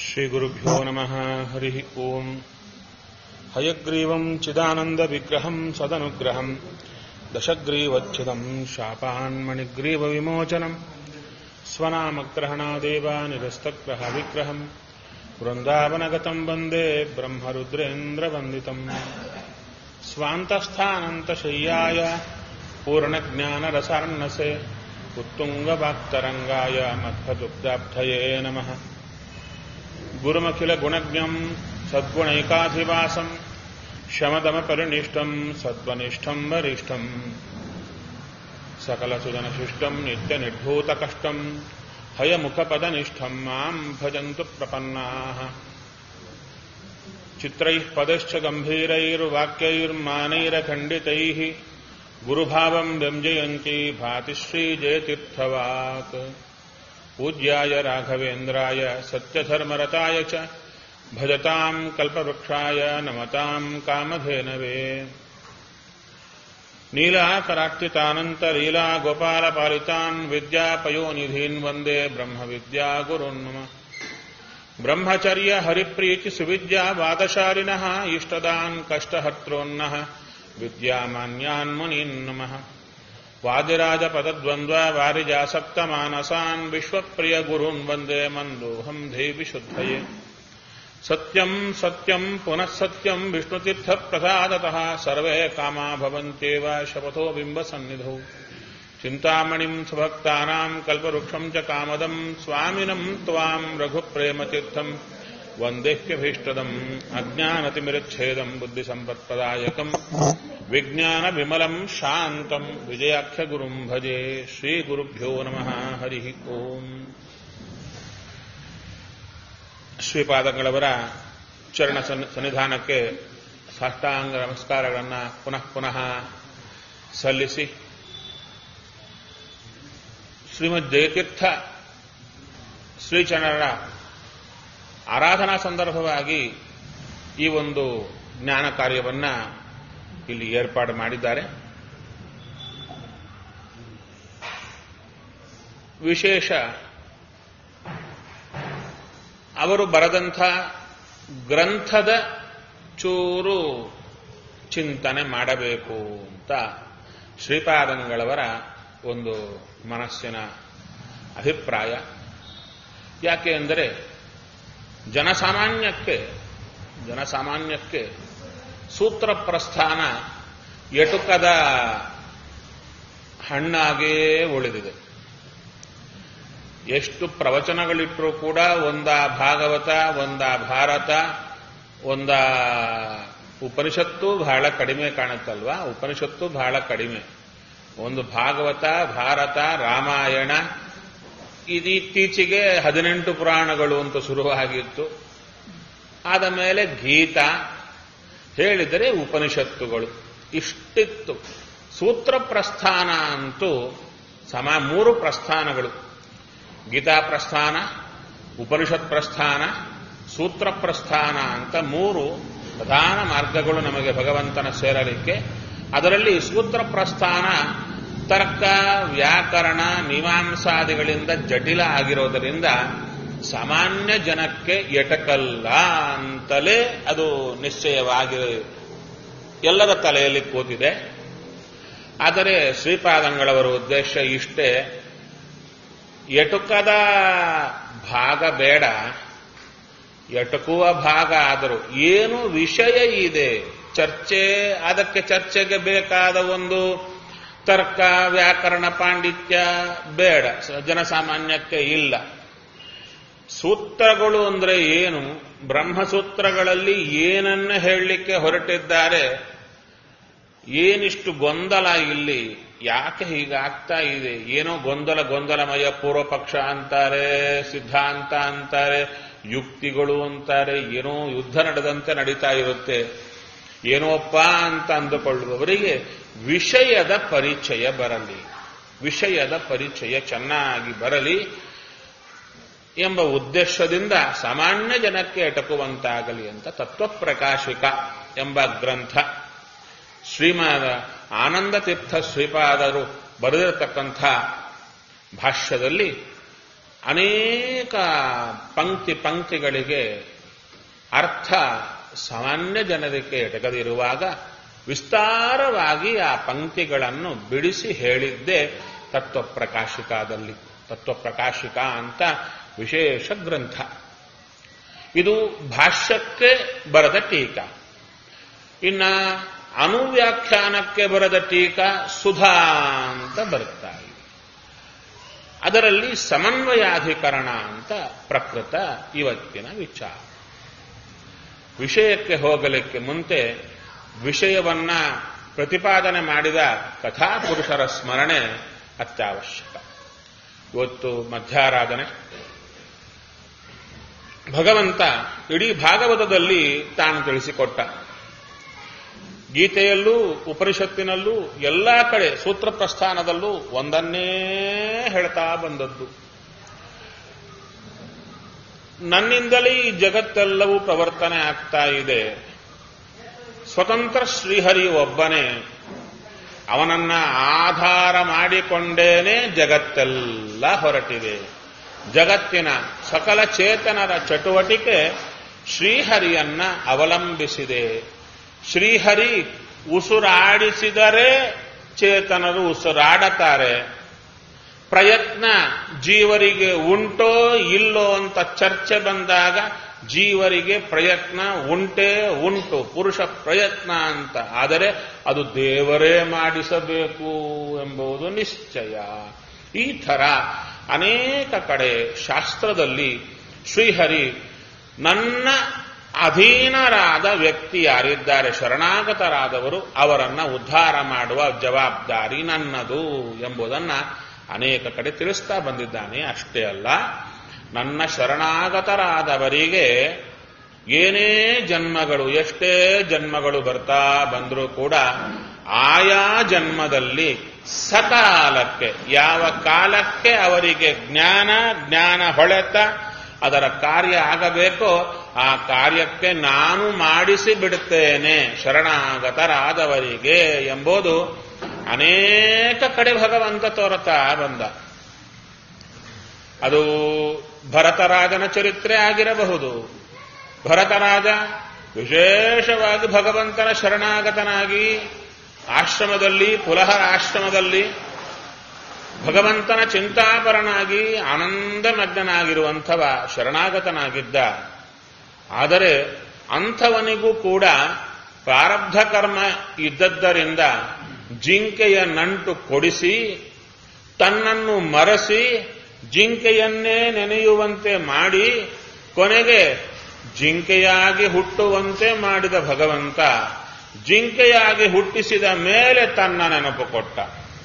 श्रीगुरुभ्यो नमः हरिः ओम् हयग्रीवम् चिदानन्दविग्रहम् सदनुग्रहम् दशग्रीवच्छिदम् शापान्मणिग्रीवविमोचनम् स्वनामग्रहणादेव निरस्तग्रहविग्रहम् वृन्दावनगतम् वन्दे ब्रह्मरुद्रेन्द्रवन्दितम् स्वान्तस्थानन्तशय्याय पूर्णज्ञानरसार्णसे उत्तुङ्गवाक्तरङ्गाय मध्वदुग्धाब्धये नमः गुरुमखिलगुणज्ञम् सद्गुणैकाधिवासम् शमदमपरिनिष्टम् सद्वनिष्ठम् वरिष्ठम् सकलसुजनशिष्टम् नित्यनिर्धूतकष्टम् हयमुखपदनिष्ठम् माम् भजन्तु प्रपन्नाः चित्रैः पदैश्च गम्भीरैर्वाक्यैर्मानैरखण्डितैः गुरुभावम् व्यञ्जयन्ती भाति श्रीजयतीर्थवाक् पूज्याय राघवेन्द्राय सत्यधर्मरताय च भजताम् कल्पवृक्षाय नमताम् कामधेनवे नीलाकरार्चितानन्तलीला गोपालपालितान् विद्यापयोनिधीन् वन्दे ब्रह्मविद्यागुरुन् मम ब्रह्मचर्य हरिप्रीति सुविद्या वादशालिनः इष्टदान् कष्टहर्त्रोन्नः विद्यामान्यान् मुनीन् नमः वादिराजपदद्वन्द्व वारिजासक्तमानसान् विश्वप्रियगुरून् वन्दे मन्दोऽहम् देवि शुद्धये सत्यम् सत्यम् पुनः सत्यम् विष्णुतीर्थप्रसादतः सर्वे कामा भवन्त्येव शपथो बिम्बसन्निधौ चिन्तामणिम् सुभक्तानाम् कल्पवृक्षम् च कामदम् स्वामिनम् त्वाम् रघुप्रेमतीर्थम् वन्देह्यभीष्टदम् अज्ञानतिमिरच्छेदम् बुद्धिसम्पत्प्रदायकम् विज्ञानविमलम् शान्तम् विजयाख्यगुरुम् भजे श्रीगुरुभ्यो नमः हरिः ಓಂ ಶ್ರೀಪಾದಂಗಳವರ ಚರಣ ಸನ್ನಿಧಾನಕ್ಕೆ ಸಾಷ್ಟಾಂಗ ನಮಸ್ಕಾರಗಳನ್ನು ಪುನಃ ಪುನಃ ಸಲ್ಲಿಸಿ ಶ್ರೀಮದ್ ಜಯತೀರ್ಥ ಶ್ರೀಚರಣರ ಆರಾಧನಾ ಸಂದರ್ಭವಾಗಿ ಈ ಒಂದು ಜ್ಞಾನ ಕಾರ್ಯವನ್ನ ಇಲ್ಲಿ ಏರ್ಪಾಡು ಮಾಡಿದ್ದಾರೆ ವಿಶೇಷ ಅವರು ಬರೆದಂಥ ಗ್ರಂಥದ ಚೂರು ಚಿಂತನೆ ಮಾಡಬೇಕು ಅಂತ ಶ್ರೀಪಾದಂಗಳವರ ಒಂದು ಮನಸ್ಸಿನ ಅಭಿಪ್ರಾಯ ಯಾಕೆ ಅಂದರೆ ಜನಸಾಮಾನ್ಯಕ್ಕೆ ಜನಸಾಮಾನ್ಯಕ್ಕೆ ಸೂತ್ರ ಪ್ರಸ್ಥಾನ ಎಟುಕದ ಹಣ್ಣಾಗೇ ಉಳಿದಿದೆ ಎಷ್ಟು ಪ್ರವಚನಗಳಿಟ್ಟರೂ ಕೂಡ ಒಂದ ಭಾಗವತ ಒಂದ ಭಾರತ ಒಂದ ಉಪನಿಷತ್ತು ಬಹಳ ಕಡಿಮೆ ಕಾಣುತ್ತಲ್ವಾ ಉಪನಿಷತ್ತು ಬಹಳ ಕಡಿಮೆ ಒಂದು ಭಾಗವತ ಭಾರತ ರಾಮಾಯಣ ಇದು ಇತ್ತೀಚೆಗೆ ಹದಿನೆಂಟು ಪುರಾಣಗಳು ಅಂತ ಶುರುವಾಗಿತ್ತು ಆದ ಮೇಲೆ ಗೀತ ಹೇಳಿದರೆ ಉಪನಿಷತ್ತುಗಳು ಇಷ್ಟಿತ್ತು ಸೂತ್ರ ಪ್ರಸ್ಥಾನ ಅಂತೂ ಸಮ ಮೂರು ಪ್ರಸ್ಥಾನಗಳು ಗೀತಾ ಪ್ರಸ್ಥಾನ ಉಪನಿಷತ್ ಪ್ರಸ್ಥಾನ ಸೂತ್ರ ಪ್ರಸ್ಥಾನ ಅಂತ ಮೂರು ಪ್ರಧಾನ ಮಾರ್ಗಗಳು ನಮಗೆ ಭಗವಂತನ ಸೇರಲಿಕ್ಕೆ ಅದರಲ್ಲಿ ಸೂತ್ರ ಪ್ರಸ್ಥಾನ ತರ್ಕ ವ್ಯಾಕರಣ ಮೀಮಾಂಸಾದಿಗಳಿಂದ ಜಟಿಲ ಆಗಿರೋದರಿಂದ ಸಾಮಾನ್ಯ ಜನಕ್ಕೆ ಎಟಕಲ್ಲ ಅಂತಲೇ ಅದು ನಿಶ್ಚಯವಾಗಿ ಎಲ್ಲರ ತಲೆಯಲ್ಲಿ ಕೂತಿದೆ ಆದರೆ ಶ್ರೀಪಾದಂಗಳವರ ಉದ್ದೇಶ ಇಷ್ಟೇ ಎಟುಕದ ಭಾಗ ಬೇಡ ಎಟಕುವ ಭಾಗ ಆದರೂ ಏನು ವಿಷಯ ಇದೆ ಚರ್ಚೆ ಅದಕ್ಕೆ ಚರ್ಚೆಗೆ ಬೇಕಾದ ಒಂದು ತರ್ಕ ವ್ಯಾಕರಣ ಪಾಂಡಿತ್ಯ ಬೇಡ ಜನಸಾಮಾನ್ಯಕ್ಕೆ ಇಲ್ಲ ಸೂತ್ರಗಳು ಅಂದ್ರೆ ಏನು ಬ್ರಹ್ಮಸೂತ್ರಗಳಲ್ಲಿ ಏನನ್ನ ಹೇಳಲಿಕ್ಕೆ ಹೊರಟಿದ್ದಾರೆ ಏನಿಷ್ಟು ಗೊಂದಲ ಇಲ್ಲಿ ಯಾಕೆ ಹೀಗಾಗ್ತಾ ಇದೆ ಏನೋ ಗೊಂದಲ ಗೊಂದಲಮಯ ಪೂರ್ವ ಪಕ್ಷ ಅಂತಾರೆ ಸಿದ್ಧಾಂತ ಅಂತಾರೆ ಯುಕ್ತಿಗಳು ಅಂತಾರೆ ಏನೋ ಯುದ್ಧ ನಡೆದಂತೆ ನಡೀತಾ ಇರುತ್ತೆ ಏನೋಪ್ಪ ಅಂತ ಅಂದುಕೊಳ್ಳುವವರಿಗೆ ವಿಷಯದ ಪರಿಚಯ ಬರಲಿ ವಿಷಯದ ಪರಿಚಯ ಚೆನ್ನಾಗಿ ಬರಲಿ ಎಂಬ ಉದ್ದೇಶದಿಂದ ಸಾಮಾನ್ಯ ಜನಕ್ಕೆ ಎಟಕುವಂತಾಗಲಿ ಅಂತ ತತ್ವಪ್ರಕಾಶಿಕ ಎಂಬ ಗ್ರಂಥ ಶ್ರೀಮಾದ ಆನಂದ ತೀರ್ಥ ಶ್ರೀಪಾದರು ಬರೆದಿರತಕ್ಕಂಥ ಭಾಷ್ಯದಲ್ಲಿ ಅನೇಕ ಪಂಕ್ತಿ ಪಂಕ್ತಿಗಳಿಗೆ ಅರ್ಥ ಸಾಮಾನ್ಯ ಜನರಿಗೆ ಎಟಗದಿರುವಾಗ ವಿಸ್ತಾರವಾಗಿ ಆ ಪಂಕ್ತಿಗಳನ್ನು ಬಿಡಿಸಿ ಹೇಳಿದ್ದೇ ತತ್ವಪ್ರಕಾಶಿಕಾದಲ್ಲಿ ತತ್ವಪ್ರಕಾಶಿಕ ಅಂತ ವಿಶೇಷ ಗ್ರಂಥ ಇದು ಭಾಷ್ಯಕ್ಕೆ ಬರದ ಟೀಕಾ ಇನ್ನ ಅನುವ್ಯಾಖ್ಯಾನಕ್ಕೆ ಬರದ ಟೀಕಾ ಸುಧಾ ಅಂತ ಬರುತ್ತಾ ಇದೆ ಅದರಲ್ಲಿ ಸಮನ್ವಯಾಧಿಕರಣ ಅಂತ ಪ್ರಕೃತ ಇವತ್ತಿನ ವಿಚಾರ ವಿಷಯಕ್ಕೆ ಹೋಗಲಿಕ್ಕೆ ಮುಂತೆ ವಿಷಯವನ್ನ ಪ್ರತಿಪಾದನೆ ಮಾಡಿದ ಕಥಾಪುರುಷರ ಸ್ಮರಣೆ ಅತ್ಯವಶ್ಯಕ ಇವತ್ತು ಮಧ್ಯಾರಾಧನೆ ಭಗವಂತ ಇಡೀ ಭಾಗವತದಲ್ಲಿ ತಾನು ತಿಳಿಸಿಕೊಟ್ಟ ಗೀತೆಯಲ್ಲೂ ಉಪನಿಷತ್ತಿನಲ್ಲೂ ಎಲ್ಲಾ ಕಡೆ ಸೂತ್ರ ಪ್ರಸ್ಥಾನದಲ್ಲೂ ಒಂದನ್ನೇ ಹೇಳ್ತಾ ಬಂದದ್ದು ನನ್ನಿಂದಲೇ ಈ ಜಗತ್ತೆಲ್ಲವೂ ಪ್ರವರ್ತನೆ ಆಗ್ತಾ ಇದೆ ಸ್ವತಂತ್ರ ಶ್ರೀಹರಿ ಒಬ್ಬನೇ ಅವನನ್ನ ಆಧಾರ ಮಾಡಿಕೊಂಡೇನೆ ಜಗತ್ತೆಲ್ಲ ಹೊರಟಿದೆ ಜಗತ್ತಿನ ಸಕಲ ಚೇತನರ ಚಟುವಟಿಕೆ ಶ್ರೀಹರಿಯನ್ನ ಅವಲಂಬಿಸಿದೆ ಶ್ರೀಹರಿ ಉಸುರಾಡಿಸಿದರೆ ಚೇತನರು ಉಸಿರಾಡತಾರೆ ಪ್ರಯತ್ನ ಜೀವರಿಗೆ ಉಂಟೋ ಇಲ್ಲೋ ಅಂತ ಚರ್ಚೆ ಬಂದಾಗ ಜೀವರಿಗೆ ಪ್ರಯತ್ನ ಉಂಟೇ ಉಂಟು ಪುರುಷ ಪ್ರಯತ್ನ ಅಂತ ಆದರೆ ಅದು ದೇವರೇ ಮಾಡಿಸಬೇಕು ಎಂಬುದು ನಿಶ್ಚಯ ಈ ಥರ ಅನೇಕ ಕಡೆ ಶಾಸ್ತ್ರದಲ್ಲಿ ಶ್ರೀಹರಿ ನನ್ನ ಅಧೀನರಾದ ವ್ಯಕ್ತಿ ಯಾರಿದ್ದಾರೆ ಶರಣಾಗತರಾದವರು ಅವರನ್ನ ಉದ್ಧಾರ ಮಾಡುವ ಜವಾಬ್ದಾರಿ ನನ್ನದು ಎಂಬುದನ್ನ ಅನೇಕ ಕಡೆ ತಿಳಿಸ್ತಾ ಬಂದಿದ್ದಾನೆ ಅಷ್ಟೇ ಅಲ್ಲ ನನ್ನ ಶರಣಾಗತರಾದವರಿಗೆ ಏನೇ ಜನ್ಮಗಳು ಎಷ್ಟೇ ಜನ್ಮಗಳು ಬರ್ತಾ ಬಂದರೂ ಕೂಡ ಆಯಾ ಜನ್ಮದಲ್ಲಿ ಸಕಾಲಕ್ಕೆ ಯಾವ ಕಾಲಕ್ಕೆ ಅವರಿಗೆ ಜ್ಞಾನ ಜ್ಞಾನ ಹೊಳೆತ ಅದರ ಕಾರ್ಯ ಆಗಬೇಕೋ ಆ ಕಾರ್ಯಕ್ಕೆ ನಾನು ಮಾಡಿಸಿ ಬಿಡುತ್ತೇನೆ ಶರಣಾಗತರಾದವರಿಗೆ ಎಂಬುದು ಅನೇಕ ಕಡೆ ಭಗವಂತ ತೋರುತ್ತಾ ಬಂದ ಅದು ಭರತರಾಜನ ಚರಿತ್ರೆ ಆಗಿರಬಹುದು ಭರತರಾಜ ವಿಶೇಷವಾಗಿ ಭಗವಂತನ ಶರಣಾಗತನಾಗಿ ಆಶ್ರಮದಲ್ಲಿ ಪುಲಹರ ಆಶ್ರಮದಲ್ಲಿ ಭಗವಂತನ ಚಿಂತಾಪರನಾಗಿ ಆನಂದಮಗ್ನಾಗಿರುವಂಥವ ಶರಣಾಗತನಾಗಿದ್ದ ಆದರೆ ಅಂಥವನಿಗೂ ಕೂಡ ಪ್ರಾರಬ್ಧ ಕರ್ಮ ಇದ್ದದ್ದರಿಂದ ಜಿಂಕೆಯ ನಂಟು ಕೊಡಿಸಿ ತನ್ನನ್ನು ಮರೆಸಿ ಜಿಂಕೆಯನ್ನೇ ನೆನೆಯುವಂತೆ ಮಾಡಿ ಕೊನೆಗೆ ಜಿಂಕೆಯಾಗಿ ಹುಟ್ಟುವಂತೆ ಮಾಡಿದ ಭಗವಂತ ಜಿಂಕೆಯಾಗಿ ಹುಟ್ಟಿಸಿದ ಮೇಲೆ ತನ್ನ ನೆನಪು ಕೊಟ್ಟ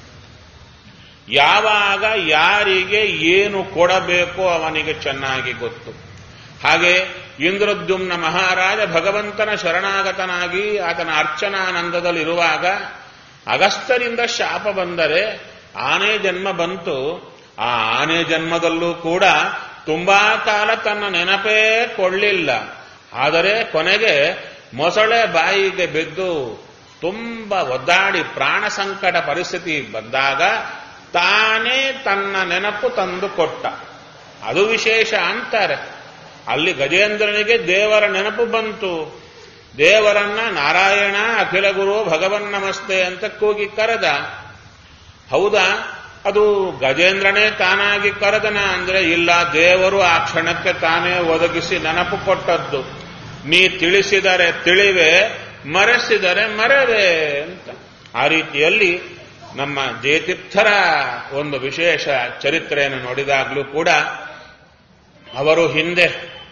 ಯಾವಾಗ ಯಾರಿಗೆ ಏನು ಕೊಡಬೇಕೋ ಅವನಿಗೆ ಚೆನ್ನಾಗಿ ಗೊತ್ತು ಹಾಗೆ ಇಂದ್ರದ್ಯುಮ್ನ ಮಹಾರಾಜ ಭಗವಂತನ ಶರಣಾಗತನಾಗಿ ಆತನ ಅರ್ಚನಾನಂದದಲ್ಲಿರುವಾಗ ಅಗಸ್ತರಿಂದ ಶಾಪ ಬಂದರೆ ಆನೆ ಜನ್ಮ ಬಂತು ಆ ಆನೆ ಜನ್ಮದಲ್ಲೂ ಕೂಡ ತುಂಬಾ ಕಾಲ ತನ್ನ ನೆನಪೇ ಕೊಳ್ಳಿಲ್ಲ ಆದರೆ ಕೊನೆಗೆ ಮೊಸಳೆ ಬಾಯಿಗೆ ಬಿದ್ದು ತುಂಬ ಒದ್ದಾಡಿ ಪ್ರಾಣ ಸಂಕಟ ಪರಿಸ್ಥಿತಿ ಬಂದಾಗ ತಾನೇ ತನ್ನ ನೆನಪು ತಂದು ಕೊಟ್ಟ ಅದು ವಿಶೇಷ ಅಂತಾರೆ ಅಲ್ಲಿ ಗಜೇಂದ್ರನಿಗೆ ದೇವರ ನೆನಪು ಬಂತು ದೇವರನ್ನ ನಾರಾಯಣ ಅಖಿಲ ಗುರು ಭಗವನ್ ನಮಸ್ತೆ ಅಂತ ಕೂಗಿ ಕರೆದ ಹೌದಾ ಅದು ಗಜೇಂದ್ರನೇ ತಾನಾಗಿ ಕರೆದನ ಅಂದ್ರೆ ಇಲ್ಲ ದೇವರು ಆ ಕ್ಷಣಕ್ಕೆ ತಾನೇ ಒದಗಿಸಿ ನೆನಪು ಕೊಟ್ಟದ್ದು ನೀ ತಿಳಿಸಿದರೆ ತಿಳಿವೆ ಮರೆಸಿದರೆ ಮರವೇ ಅಂತ ಆ ರೀತಿಯಲ್ಲಿ ನಮ್ಮ ಜಯತೀರ್ಥರ ಒಂದು ವಿಶೇಷ ಚರಿತ್ರೆಯನ್ನು ನೋಡಿದಾಗಲೂ ಕೂಡ ಅವರು ಹಿಂದೆ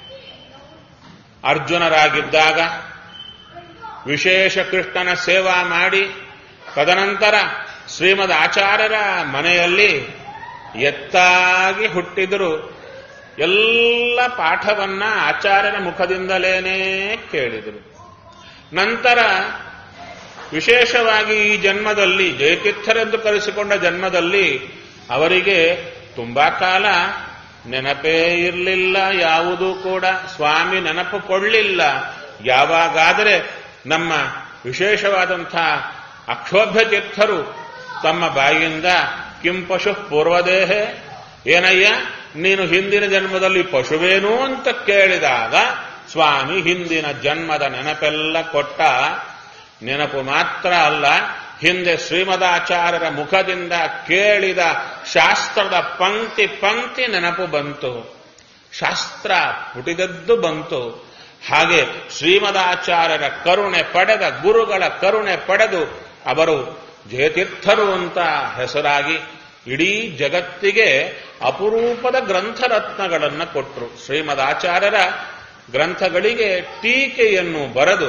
ಅರ್ಜುನರಾಗಿದ್ದಾಗ ವಿಶೇಷ ಕೃಷ್ಣನ ಸೇವಾ ಮಾಡಿ ತದನಂತರ ಶ್ರೀಮದ್ ಆಚಾರ್ಯರ ಮನೆಯಲ್ಲಿ ಎತ್ತಾಗಿ ಹುಟ್ಟಿದರು ಎಲ್ಲ ಪಾಠವನ್ನ ಆಚಾರ್ಯರ ಮುಖದಿಂದಲೇನೇ ಕೇಳಿದರು ನಂತರ ವಿಶೇಷವಾಗಿ ಈ ಜನ್ಮದಲ್ಲಿ ಜಯತೀರ್ಥರೆಂದು ಕರೆಸಿಕೊಂಡ ಜನ್ಮದಲ್ಲಿ ಅವರಿಗೆ ತುಂಬಾ ಕಾಲ ನೆನಪೇ ಇರಲಿಲ್ಲ ಯಾವುದೂ ಕೂಡ ಸ್ವಾಮಿ ನೆನಪು ಕೊಳ್ಳಿಲ್ಲ ಯಾವಾಗಾದರೆ ನಮ್ಮ ವಿಶೇಷವಾದಂಥ ಅಕ್ಷೋಭ್ಯ ತೀರ್ಥರು ತಮ್ಮ ಬಾಯಿಯಿಂದ ಕಿಂಪಶು ಪೂರ್ವದೇಹೆ ಏನಯ್ಯ ನೀನು ಹಿಂದಿನ ಜನ್ಮದಲ್ಲಿ ಪಶುವೇನು ಅಂತ ಕೇಳಿದಾಗ ಸ್ವಾಮಿ ಹಿಂದಿನ ಜನ್ಮದ ನೆನಪೆಲ್ಲ ಕೊಟ್ಟ ನೆನಪು ಮಾತ್ರ ಅಲ್ಲ ಹಿಂದೆ ಶ್ರೀಮದಾಚಾರ್ಯರ ಮುಖದಿಂದ ಕೇಳಿದ ಶಾಸ್ತ್ರದ ಪಂಕ್ತಿ ಪಂಕ್ತಿ ನೆನಪು ಬಂತು ಶಾಸ್ತ್ರ ಹುಟ್ಟಿದದ್ದು ಬಂತು ಹಾಗೆ ಶ್ರೀಮದಾಚಾರ್ಯರ ಕರುಣೆ ಪಡೆದ ಗುರುಗಳ ಕರುಣೆ ಪಡೆದು ಅವರು ಜಯತೀರ್ಥರು ಅಂತ ಹೆಸರಾಗಿ ಇಡೀ ಜಗತ್ತಿಗೆ ಅಪರೂಪದ ಗ್ರಂಥರತ್ನಗಳನ್ನು ಕೊಟ್ಟರು ಶ್ರೀಮದಾಚಾರ್ಯರ ಗ್ರಂಥಗಳಿಗೆ ಟೀಕೆಯನ್ನು ಬರೆದು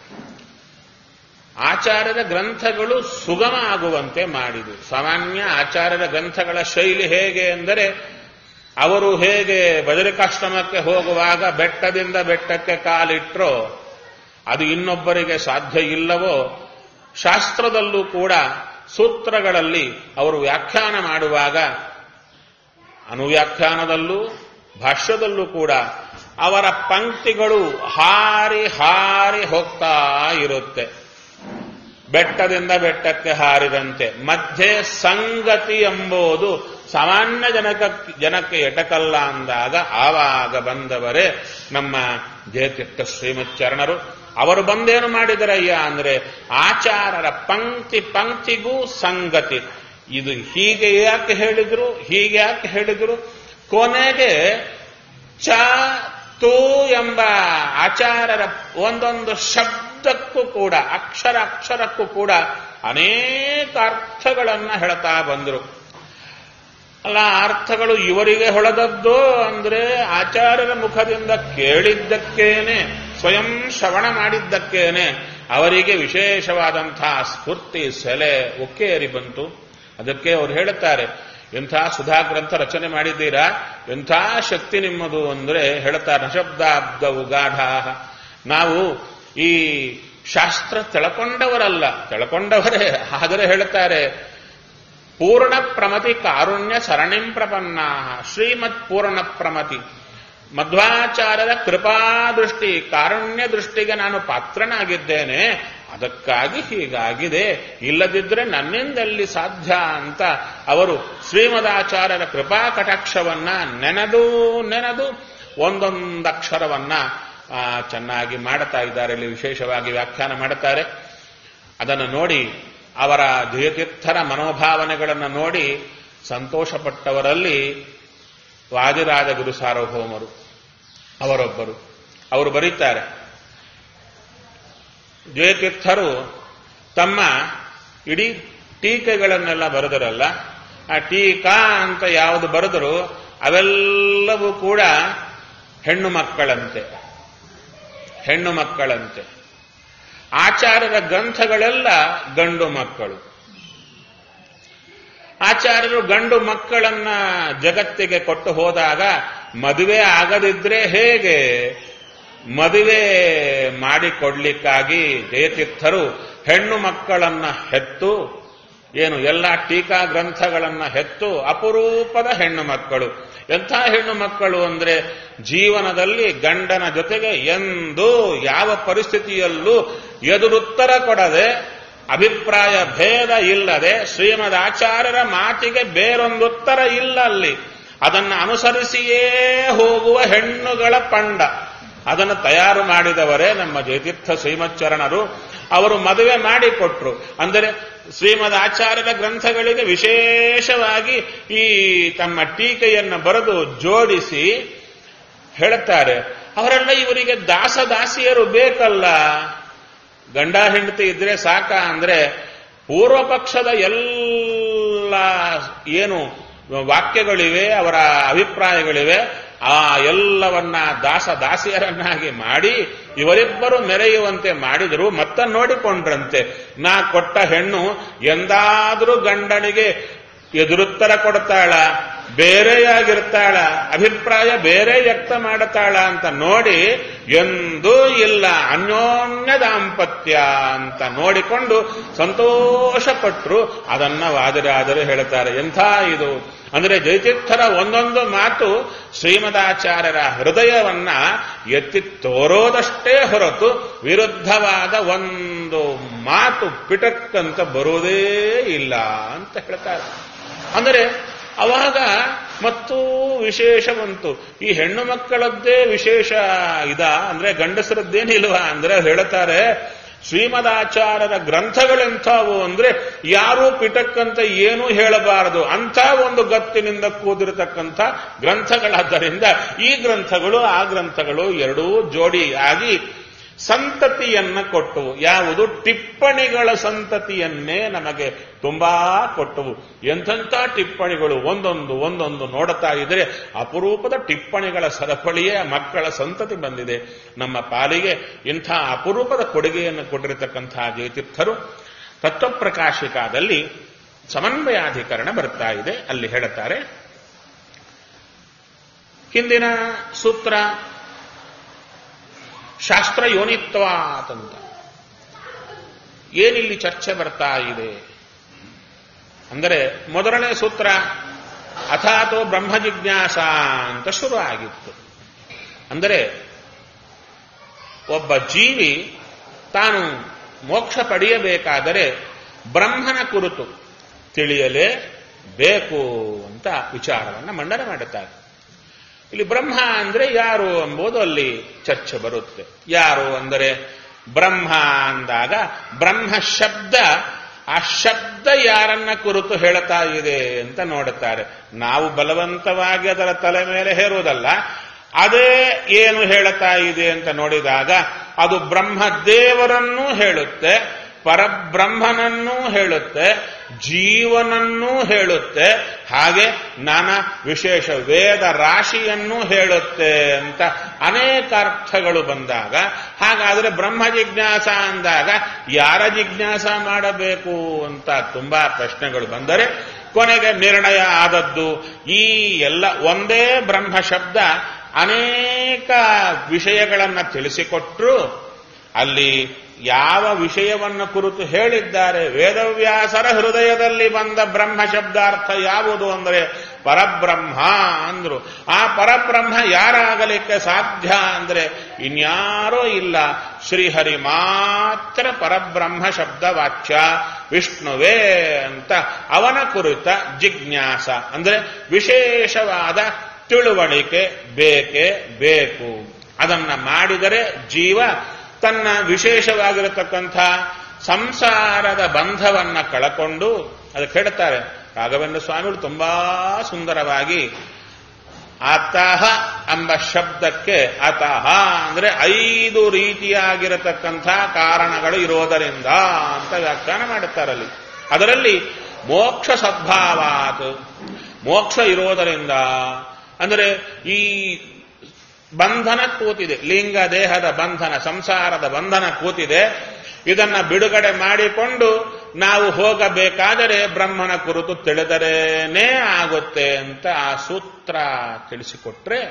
ಆಚಾರ್ಯರ ಗ್ರಂಥಗಳು ಸುಗಮ ಆಗುವಂತೆ ಮಾಡಿದು ಸಾಮಾನ್ಯ ಆಚಾರ್ಯರ ಗ್ರಂಥಗಳ ಶೈಲಿ ಹೇಗೆ ಎಂದರೆ ಅವರು ಹೇಗೆ ಬದರಿಕಾಶ್ರಮಕ್ಕೆ ಹೋಗುವಾಗ ಬೆಟ್ಟದಿಂದ ಬೆಟ್ಟಕ್ಕೆ ಕಾಲಿಟ್ರೋ ಅದು ಇನ್ನೊಬ್ಬರಿಗೆ ಸಾಧ್ಯ ಇಲ್ಲವೋ ಶಾಸ್ತ್ರದಲ್ಲೂ ಕೂಡ ಸೂತ್ರಗಳಲ್ಲಿ ಅವರು ವ್ಯಾಖ್ಯಾನ ಮಾಡುವಾಗ ಅನುವ್ಯಾಖ್ಯಾನದಲ್ಲೂ ಭಾಷ್ಯದಲ್ಲೂ ಕೂಡ ಅವರ ಪಂಕ್ತಿಗಳು ಹಾರಿ ಹಾರಿ ಹೋಗ್ತಾ ಇರುತ್ತೆ ಬೆಟ್ಟದಿಂದ ಬೆಟ್ಟಕ್ಕೆ ಹಾರಿದಂತೆ ಮಧ್ಯೆ ಸಂಗತಿ ಎಂಬುದು ಸಾಮಾನ್ಯ ಜನಕ ಜನಕ್ಕೆ ಎಟಕಲ್ಲ ಅಂದಾಗ ಆವಾಗ ಬಂದವರೇ ನಮ್ಮ ಜಯತೀರ್ಥ ಶ್ರೀಮಚ್ಚರಣರು ಅವರು ಬಂದೇನು ಮಾಡಿದರಯ್ಯ ಅಂದ್ರೆ ಆಚಾರರ ಪಂಕ್ತಿ ಪಂಕ್ತಿಗೂ ಸಂಗತಿ ಇದು ಹೀಗೆ ಯಾಕೆ ಹೇಳಿದ್ರು ಹೀಗೆ ಯಾಕೆ ಹೇಳಿದ್ರು ಕೊನೆಗೆ ಚ ತು ಎಂಬ ಆಚಾರರ ಒಂದೊಂದು ಶಬ್ದಕ್ಕೂ ಕೂಡ ಅಕ್ಷರ ಅಕ್ಷರಕ್ಕೂ ಕೂಡ ಅನೇಕ ಅರ್ಥಗಳನ್ನ ಹೇಳ್ತಾ ಬಂದರು ಅಲ್ಲ ಅರ್ಥಗಳು ಇವರಿಗೆ ಹೊಳೆದದ್ದು ಅಂದ್ರೆ ಆಚಾರ್ಯರ ಮುಖದಿಂದ ಕೇಳಿದ್ದಕ್ಕೇನೆ ಸ್ವಯಂ ಶ್ರವಣ ಮಾಡಿದ್ದಕ್ಕೇನೆ ಅವರಿಗೆ ವಿಶೇಷವಾದಂತಹ ಸ್ಫೂರ್ತಿ ಸೆಲೆ ಒಕ್ಕೇರಿ ಬಂತು ಅದಕ್ಕೆ ಅವ್ರು ಹೇಳುತ್ತಾರೆ ಎಂಥ ಸುಧಾ ಗ್ರಂಥ ರಚನೆ ಮಾಡಿದ್ದೀರಾ ಎಂಥ ಶಕ್ತಿ ನಿಮ್ಮದು ಅಂದ್ರೆ ಹೇಳ್ತಾರೆ ನಶಬ್ದಾಬ್ದವು ಗಾಢ ನಾವು ಈ ಶಾಸ್ತ್ರ ತಿಳ್ಕೊಂಡವರಲ್ಲ ತಿಳ್ಕೊಂಡವರೇ ಆದರೆ ಹೇಳುತ್ತಾರೆ ಪೂರ್ಣ ಪ್ರಮತಿ ಕಾರುಣ್ಯ ಸರಣಿಂ ಪ್ರಪನ್ನ ಶ್ರೀಮತ್ ಪೂರ್ಣ ಪ್ರಮತಿ ಮಧ್ವಾಚಾರ್ಯರ ಕೃಪಾದೃಷ್ಟಿ ಕಾರುಣ್ಯ ದೃಷ್ಟಿಗೆ ನಾನು ಪಾತ್ರನಾಗಿದ್ದೇನೆ ಅದಕ್ಕಾಗಿ ಹೀಗಾಗಿದೆ ಇಲ್ಲದಿದ್ದರೆ ನನ್ನಿಂದಲ್ಲಿ ಸಾಧ್ಯ ಅಂತ ಅವರು ಶ್ರೀಮದಾಚಾರ್ಯರ ಕೃಪಾ ಕಟಾಕ್ಷವನ್ನ ನೆನೆದು ನೆನೆದು ಒಂದೊಂದಕ್ಷರವನ್ನ ಆ, ಚೆನ್ನಾಗಿ ಮಾಡುತ್ತಾ ಇದ್ದಾರೆ ಇಲ್ಲಿ ವಿಶೇಷವಾಗಿ ವ್ಯಾಖ್ಯಾನ ಮಾಡುತ್ತಾರೆ ಅದನ್ನು ನೋಡಿ ಅವರ ಜಯತೀರ್ಥರ ಮನೋಭಾವನೆಗಳನ್ನು ನೋಡಿ ಸಂತೋಷಪಟ್ಟವರಲ್ಲಿ ವಾದಿರಾಜ ಗುರು ಸಾರ್ವಭೌಮರು ಅವರೊಬ್ಬರು ಅವರು ಬರೀತಾರೆ ಜಯತೀರ್ಥರು ತಮ್ಮ ಇಡೀ ಟೀಕೆಗಳನ್ನೆಲ್ಲ ಬರೆದರಲ್ಲ ಆ ಟೀಕಾ ಅಂತ ಯಾವುದು ಬರೆದರು ಅವೆಲ್ಲವೂ ಕೂಡ ಹೆಣ್ಣು ಮಕ್ಕಳಂತೆ ಹೆಣ್ಣು ಮಕ್ಕಳಂತೆ ಆಚಾರ್ಯರ ಗ್ರಂಥಗಳೆಲ್ಲ ಗಂಡು ಮಕ್ಕಳು ಆಚಾರ್ಯರು ಗಂಡು ಮಕ್ಕಳನ್ನ ಜಗತ್ತಿಗೆ ಕೊಟ್ಟು ಹೋದಾಗ ಮದುವೆ ಆಗದಿದ್ರೆ ಹೇಗೆ ಮದುವೆ ಮಾಡಿಕೊಡ್ಲಿಕ್ಕಾಗಿ ಜಯತೀರ್ಥರು ಹೆಣ್ಣು ಮಕ್ಕಳನ್ನ ಹೆತ್ತು ಏನು ಎಲ್ಲ ಟೀಕಾ ಗ್ರಂಥಗಳನ್ನ ಹೆತ್ತು ಅಪರೂಪದ ಹೆಣ್ಣು ಮಕ್ಕಳು ಎಂಥ ಹೆಣ್ಣು ಮಕ್ಕಳು ಅಂದ್ರೆ ಜೀವನದಲ್ಲಿ ಗಂಡನ ಜೊತೆಗೆ ಎಂದೂ ಯಾವ ಪರಿಸ್ಥಿತಿಯಲ್ಲೂ ಎದುರುತ್ತರ ಕೊಡದೆ ಅಭಿಪ್ರಾಯ ಭೇದ ಇಲ್ಲದೆ ಶ್ರೀಮದ್ ಆಚಾರ್ಯರ ಮಾತಿಗೆ ಬೇರೊಂದು ಉತ್ತರ ಇಲ್ಲ ಅಲ್ಲಿ ಅದನ್ನು ಅನುಸರಿಸಿಯೇ ಹೋಗುವ ಹೆಣ್ಣುಗಳ ಪಂಡ ಅದನ್ನು ತಯಾರು ಮಾಡಿದವರೇ ನಮ್ಮ ಜಯತೀರ್ಥ ಶ್ರೀಮಚ್ಚರಣರು ಅವರು ಮದುವೆ ಮಾಡಿಕೊಟ್ರು ಅಂದರೆ ಶ್ರೀಮದ್ ಆಚಾರ್ಯರ ಗ್ರಂಥಗಳಿಗೆ ವಿಶೇಷವಾಗಿ ಈ ತಮ್ಮ ಟೀಕೆಯನ್ನು ಬರೆದು ಜೋಡಿಸಿ ಹೇಳುತ್ತಾರೆ ಅವರೆಲ್ಲ ಇವರಿಗೆ ದಾಸ ದಾಸಿಯರು ಬೇಕಲ್ಲ ಗಂಡ ಹೆಂಡತಿ ಇದ್ರೆ ಸಾಕ ಅಂದ್ರೆ ಪೂರ್ವ ಪಕ್ಷದ ಎಲ್ಲ ಏನು ವಾಕ್ಯಗಳಿವೆ ಅವರ ಅಭಿಪ್ರಾಯಗಳಿವೆ ಆ ಎಲ್ಲವನ್ನ ದಾಸ ದಾಸಿಯರನ್ನಾಗಿ ಮಾಡಿ ಇವರಿಬ್ಬರು ಮೆರೆಯುವಂತೆ ಮಾಡಿದರು ಮತ್ತ ನೋಡಿಕೊಂಡ್ರಂತೆ ನಾ ಕೊಟ್ಟ ಹೆಣ್ಣು ಎಂದಾದರೂ ಗಂಡನಿಗೆ ಎದುರುತ್ತರ ಕೊಡ್ತಾಳ ಬೇರೆಯಾಗಿರ್ತಾಳ ಅಭಿಪ್ರಾಯ ಬೇರೆ ವ್ಯಕ್ತ ಮಾಡುತ್ತಾಳ ಅಂತ ನೋಡಿ ಎಂದೂ ಇಲ್ಲ ಅನ್ಯೋನ್ಯ ದಾಂಪತ್ಯ ಅಂತ ನೋಡಿಕೊಂಡು ಸಂತೋಷಪಟ್ಟರು ಅದನ್ನ ವಾದಿರಾದರು ಹೇಳ್ತಾರೆ ಎಂಥ ಇದು ಅಂದರೆ ಜಯತೀರ್ಥರ ಒಂದೊಂದು ಮಾತು ಶ್ರೀಮದಾಚಾರ್ಯರ ಹೃದಯವನ್ನ ಎತ್ತಿ ತೋರೋದಷ್ಟೇ ಹೊರತು ವಿರುದ್ಧವಾದ ಒಂದು ಮಾತು ಪಿಟಕ್ಕಂತ ಬರುವುದೇ ಇಲ್ಲ ಅಂತ ಹೇಳ್ತಾರೆ ಅಂದರೆ ಅವಾಗ ಮತ್ತು ವಿಶೇಷ ಬಂತು ಈ ಹೆಣ್ಣು ಮಕ್ಕಳದ್ದೇ ವಿಶೇಷ ಇದ ಅಂದ್ರೆ ಗಂಡಸರದ್ದೇನಿಲ್ವಾ ಅಂದ್ರೆ ಹೇಳ್ತಾರೆ ಶ್ರೀಮದಾಚಾರ್ಯರ ಗ್ರಂಥಗಳೆಂಥವು ಅಂದ್ರೆ ಯಾರೂ ಪಿಟಕ್ಕಂತ ಏನೂ ಹೇಳಬಾರದು ಅಂತ ಒಂದು ಗತ್ತಿನಿಂದ ಕೂದಿರತಕ್ಕಂಥ ಗ್ರಂಥಗಳಾದ್ದರಿಂದ ಈ ಗ್ರಂಥಗಳು ಆ ಗ್ರಂಥಗಳು ಎರಡೂ ಜೋಡಿ ಆಗಿ ಸಂತತಿಯನ್ನ ಕೊಟ್ಟವು ಯಾವುದು ಟಿಪ್ಪಣಿಗಳ ಸಂತತಿಯನ್ನೇ ನಮಗೆ ತುಂಬಾ ಕೊಟ್ಟವು ಎಂಥೆಂಥ ಟಿಪ್ಪಣಿಗಳು ಒಂದೊಂದು ಒಂದೊಂದು ನೋಡುತ್ತಾ ಇದ್ರೆ ಅಪರೂಪದ ಟಿಪ್ಪಣಿಗಳ ಸರಪಳಿಯೇ ಮಕ್ಕಳ ಸಂತತಿ ಬಂದಿದೆ ನಮ್ಮ ಪಾಲಿಗೆ ಇಂಥ ಅಪರೂಪದ ಕೊಡುಗೆಯನ್ನು ಕೊಟ್ಟಿರತಕ್ಕಂತಹ ಜಯತೀರ್ಥರು ತತ್ವಪ್ರಕಾಶಿಕಾದಲ್ಲಿ ಸಮನ್ವಯಾಧಿಕರಣ ಬರ್ತಾ ಇದೆ ಅಲ್ಲಿ ಹೇಳುತ್ತಾರೆ ಹಿಂದಿನ ಸೂತ್ರ ಶಾಸ್ತ್ರ ಯೋನಿತ್ವಾತ್ ಅಂತ ಏನಿಲ್ಲಿ ಚರ್ಚೆ ಬರ್ತಾ ಇದೆ ಅಂದರೆ ಮೊದಲನೇ ಸೂತ್ರ ಅಥಾತೋ ಬ್ರಹ್ಮ ಜಿಜ್ಞಾಸ ಅಂತ ಶುರು ಆಗಿತ್ತು ಅಂದರೆ ಒಬ್ಬ ಜೀವಿ ತಾನು ಮೋಕ್ಷ ಪಡೆಯಬೇಕಾದರೆ ಬ್ರಹ್ಮನ ಕುರಿತು ತಿಳಿಯಲೇ ಬೇಕು ಅಂತ ವಿಚಾರವನ್ನು ಮಂಡನೆ ಮಾಡುತ್ತಾರೆ ಇಲ್ಲಿ ಬ್ರಹ್ಮ ಅಂದ್ರೆ ಯಾರು ಎಂಬುದು ಅಲ್ಲಿ ಚರ್ಚೆ ಬರುತ್ತೆ ಯಾರು ಅಂದರೆ ಬ್ರಹ್ಮ ಅಂದಾಗ ಬ್ರಹ್ಮ ಶಬ್ದ ಆ ಶಬ್ದ ಯಾರನ್ನ ಕುರಿತು ಹೇಳ್ತಾ ಇದೆ ಅಂತ ನೋಡುತ್ತಾರೆ ನಾವು ಬಲವಂತವಾಗಿ ಅದರ ತಲೆ ಮೇಲೆ ಹೇರುವುದಲ್ಲ ಅದೇ ಏನು ಹೇಳುತ್ತಾ ಇದೆ ಅಂತ ನೋಡಿದಾಗ ಅದು ಬ್ರಹ್ಮ ದೇವರನ್ನೂ ಹೇಳುತ್ತೆ ಪರಬ್ರಹ್ಮನನ್ನೂ ಹೇಳುತ್ತೆ ಜೀವನನ್ನೂ ಹೇಳುತ್ತೆ ಹಾಗೆ ನಾನಾ ವಿಶೇಷ ವೇದ ರಾಶಿಯನ್ನೂ ಹೇಳುತ್ತೆ ಅಂತ ಅನೇಕ ಅರ್ಥಗಳು ಬಂದಾಗ ಹಾಗಾದ್ರೆ ಬ್ರಹ್ಮ ಜಿಜ್ಞಾಸ ಅಂದಾಗ ಯಾರ ಜಿಜ್ಞಾಸ ಮಾಡಬೇಕು ಅಂತ ತುಂಬಾ ಪ್ರಶ್ನೆಗಳು ಬಂದರೆ ಕೊನೆಗೆ ನಿರ್ಣಯ ಆದದ್ದು ಈ ಎಲ್ಲ ಒಂದೇ ಬ್ರಹ್ಮ ಶಬ್ದ ಅನೇಕ ವಿಷಯಗಳನ್ನು ತಿಳಿಸಿಕೊಟ್ರು ಅಲ್ಲಿ ಯಾವ ವಿಷಯವನ್ನು ಕುರಿತು ಹೇಳಿದ್ದಾರೆ ವೇದವ್ಯಾಸರ ಹೃದಯದಲ್ಲಿ ಬಂದ ಬ್ರಹ್ಮ ಶಬ್ದಾರ್ಥ ಯಾವುದು ಅಂದರೆ ಪರಬ್ರಹ್ಮ ಅಂದ್ರು ಆ ಪರಬ್ರಹ್ಮ ಯಾರಾಗಲಿಕ್ಕೆ ಸಾಧ್ಯ ಅಂದ್ರೆ ಇನ್ಯಾರೋ ಇಲ್ಲ ಶ್ರೀಹರಿ ಮಾತ್ರ ಪರಬ್ರಹ್ಮ ಶಬ್ದವಾಚ್ಯ ವಿಷ್ಣುವೇ ಅಂತ ಅವನ ಕುರಿತ ಜಿಜ್ಞಾಸ ಅಂದ್ರೆ ವಿಶೇಷವಾದ ತಿಳುವಳಿಕೆ ಬೇಕೇ ಬೇಕು ಅದನ್ನ ಮಾಡಿದರೆ ಜೀವ ತನ್ನ ವಿಶೇಷವಾಗಿರತಕ್ಕಂಥ ಸಂಸಾರದ ಬಂಧವನ್ನ ಕಳಕೊಂಡು ಅದಕ್ಕೆ ಹೇಳ್ತಾರೆ ರಾಘವೇಂದ್ರ ಸ್ವಾಮಿಗಳು ತುಂಬಾ ಸುಂದರವಾಗಿ ಅತಃ ಎಂಬ ಶಬ್ದಕ್ಕೆ ಅತಃ ಅಂದ್ರೆ ಐದು ರೀತಿಯಾಗಿರತಕ್ಕಂಥ ಕಾರಣಗಳು ಇರೋದರಿಂದ ಅಂತ ವ್ಯಾಖ್ಯಾನ ಮಾಡುತ್ತಾರಲ್ಲಿ ಅದರಲ್ಲಿ ಮೋಕ್ಷ ಸದ್ಭಾವಾತ್ ಮೋಕ್ಷ ಇರೋದರಿಂದ ಅಂದರೆ ಈ ಬಂಧನ ಕೂತಿದೆ ಲಿಂಗ ದೇಹದ ಬಂಧನ ಸಂಸಾರದ ಬಂಧನ ಕೂತಿದೆ ಇದನ್ನ ಬಿಡುಗಡೆ ಮಾಡಿಕೊಂಡು ನಾವು ಹೋಗಬೇಕಾದರೆ ಬ್ರಹ್ಮನ ಕುರಿತು ತಿಳಿದರೇನೇ ಆಗುತ್ತೆ ಅಂತ ಆ ಸೂತ್ರ ತಿಳಿಸಿಕೊಟ್ರೆ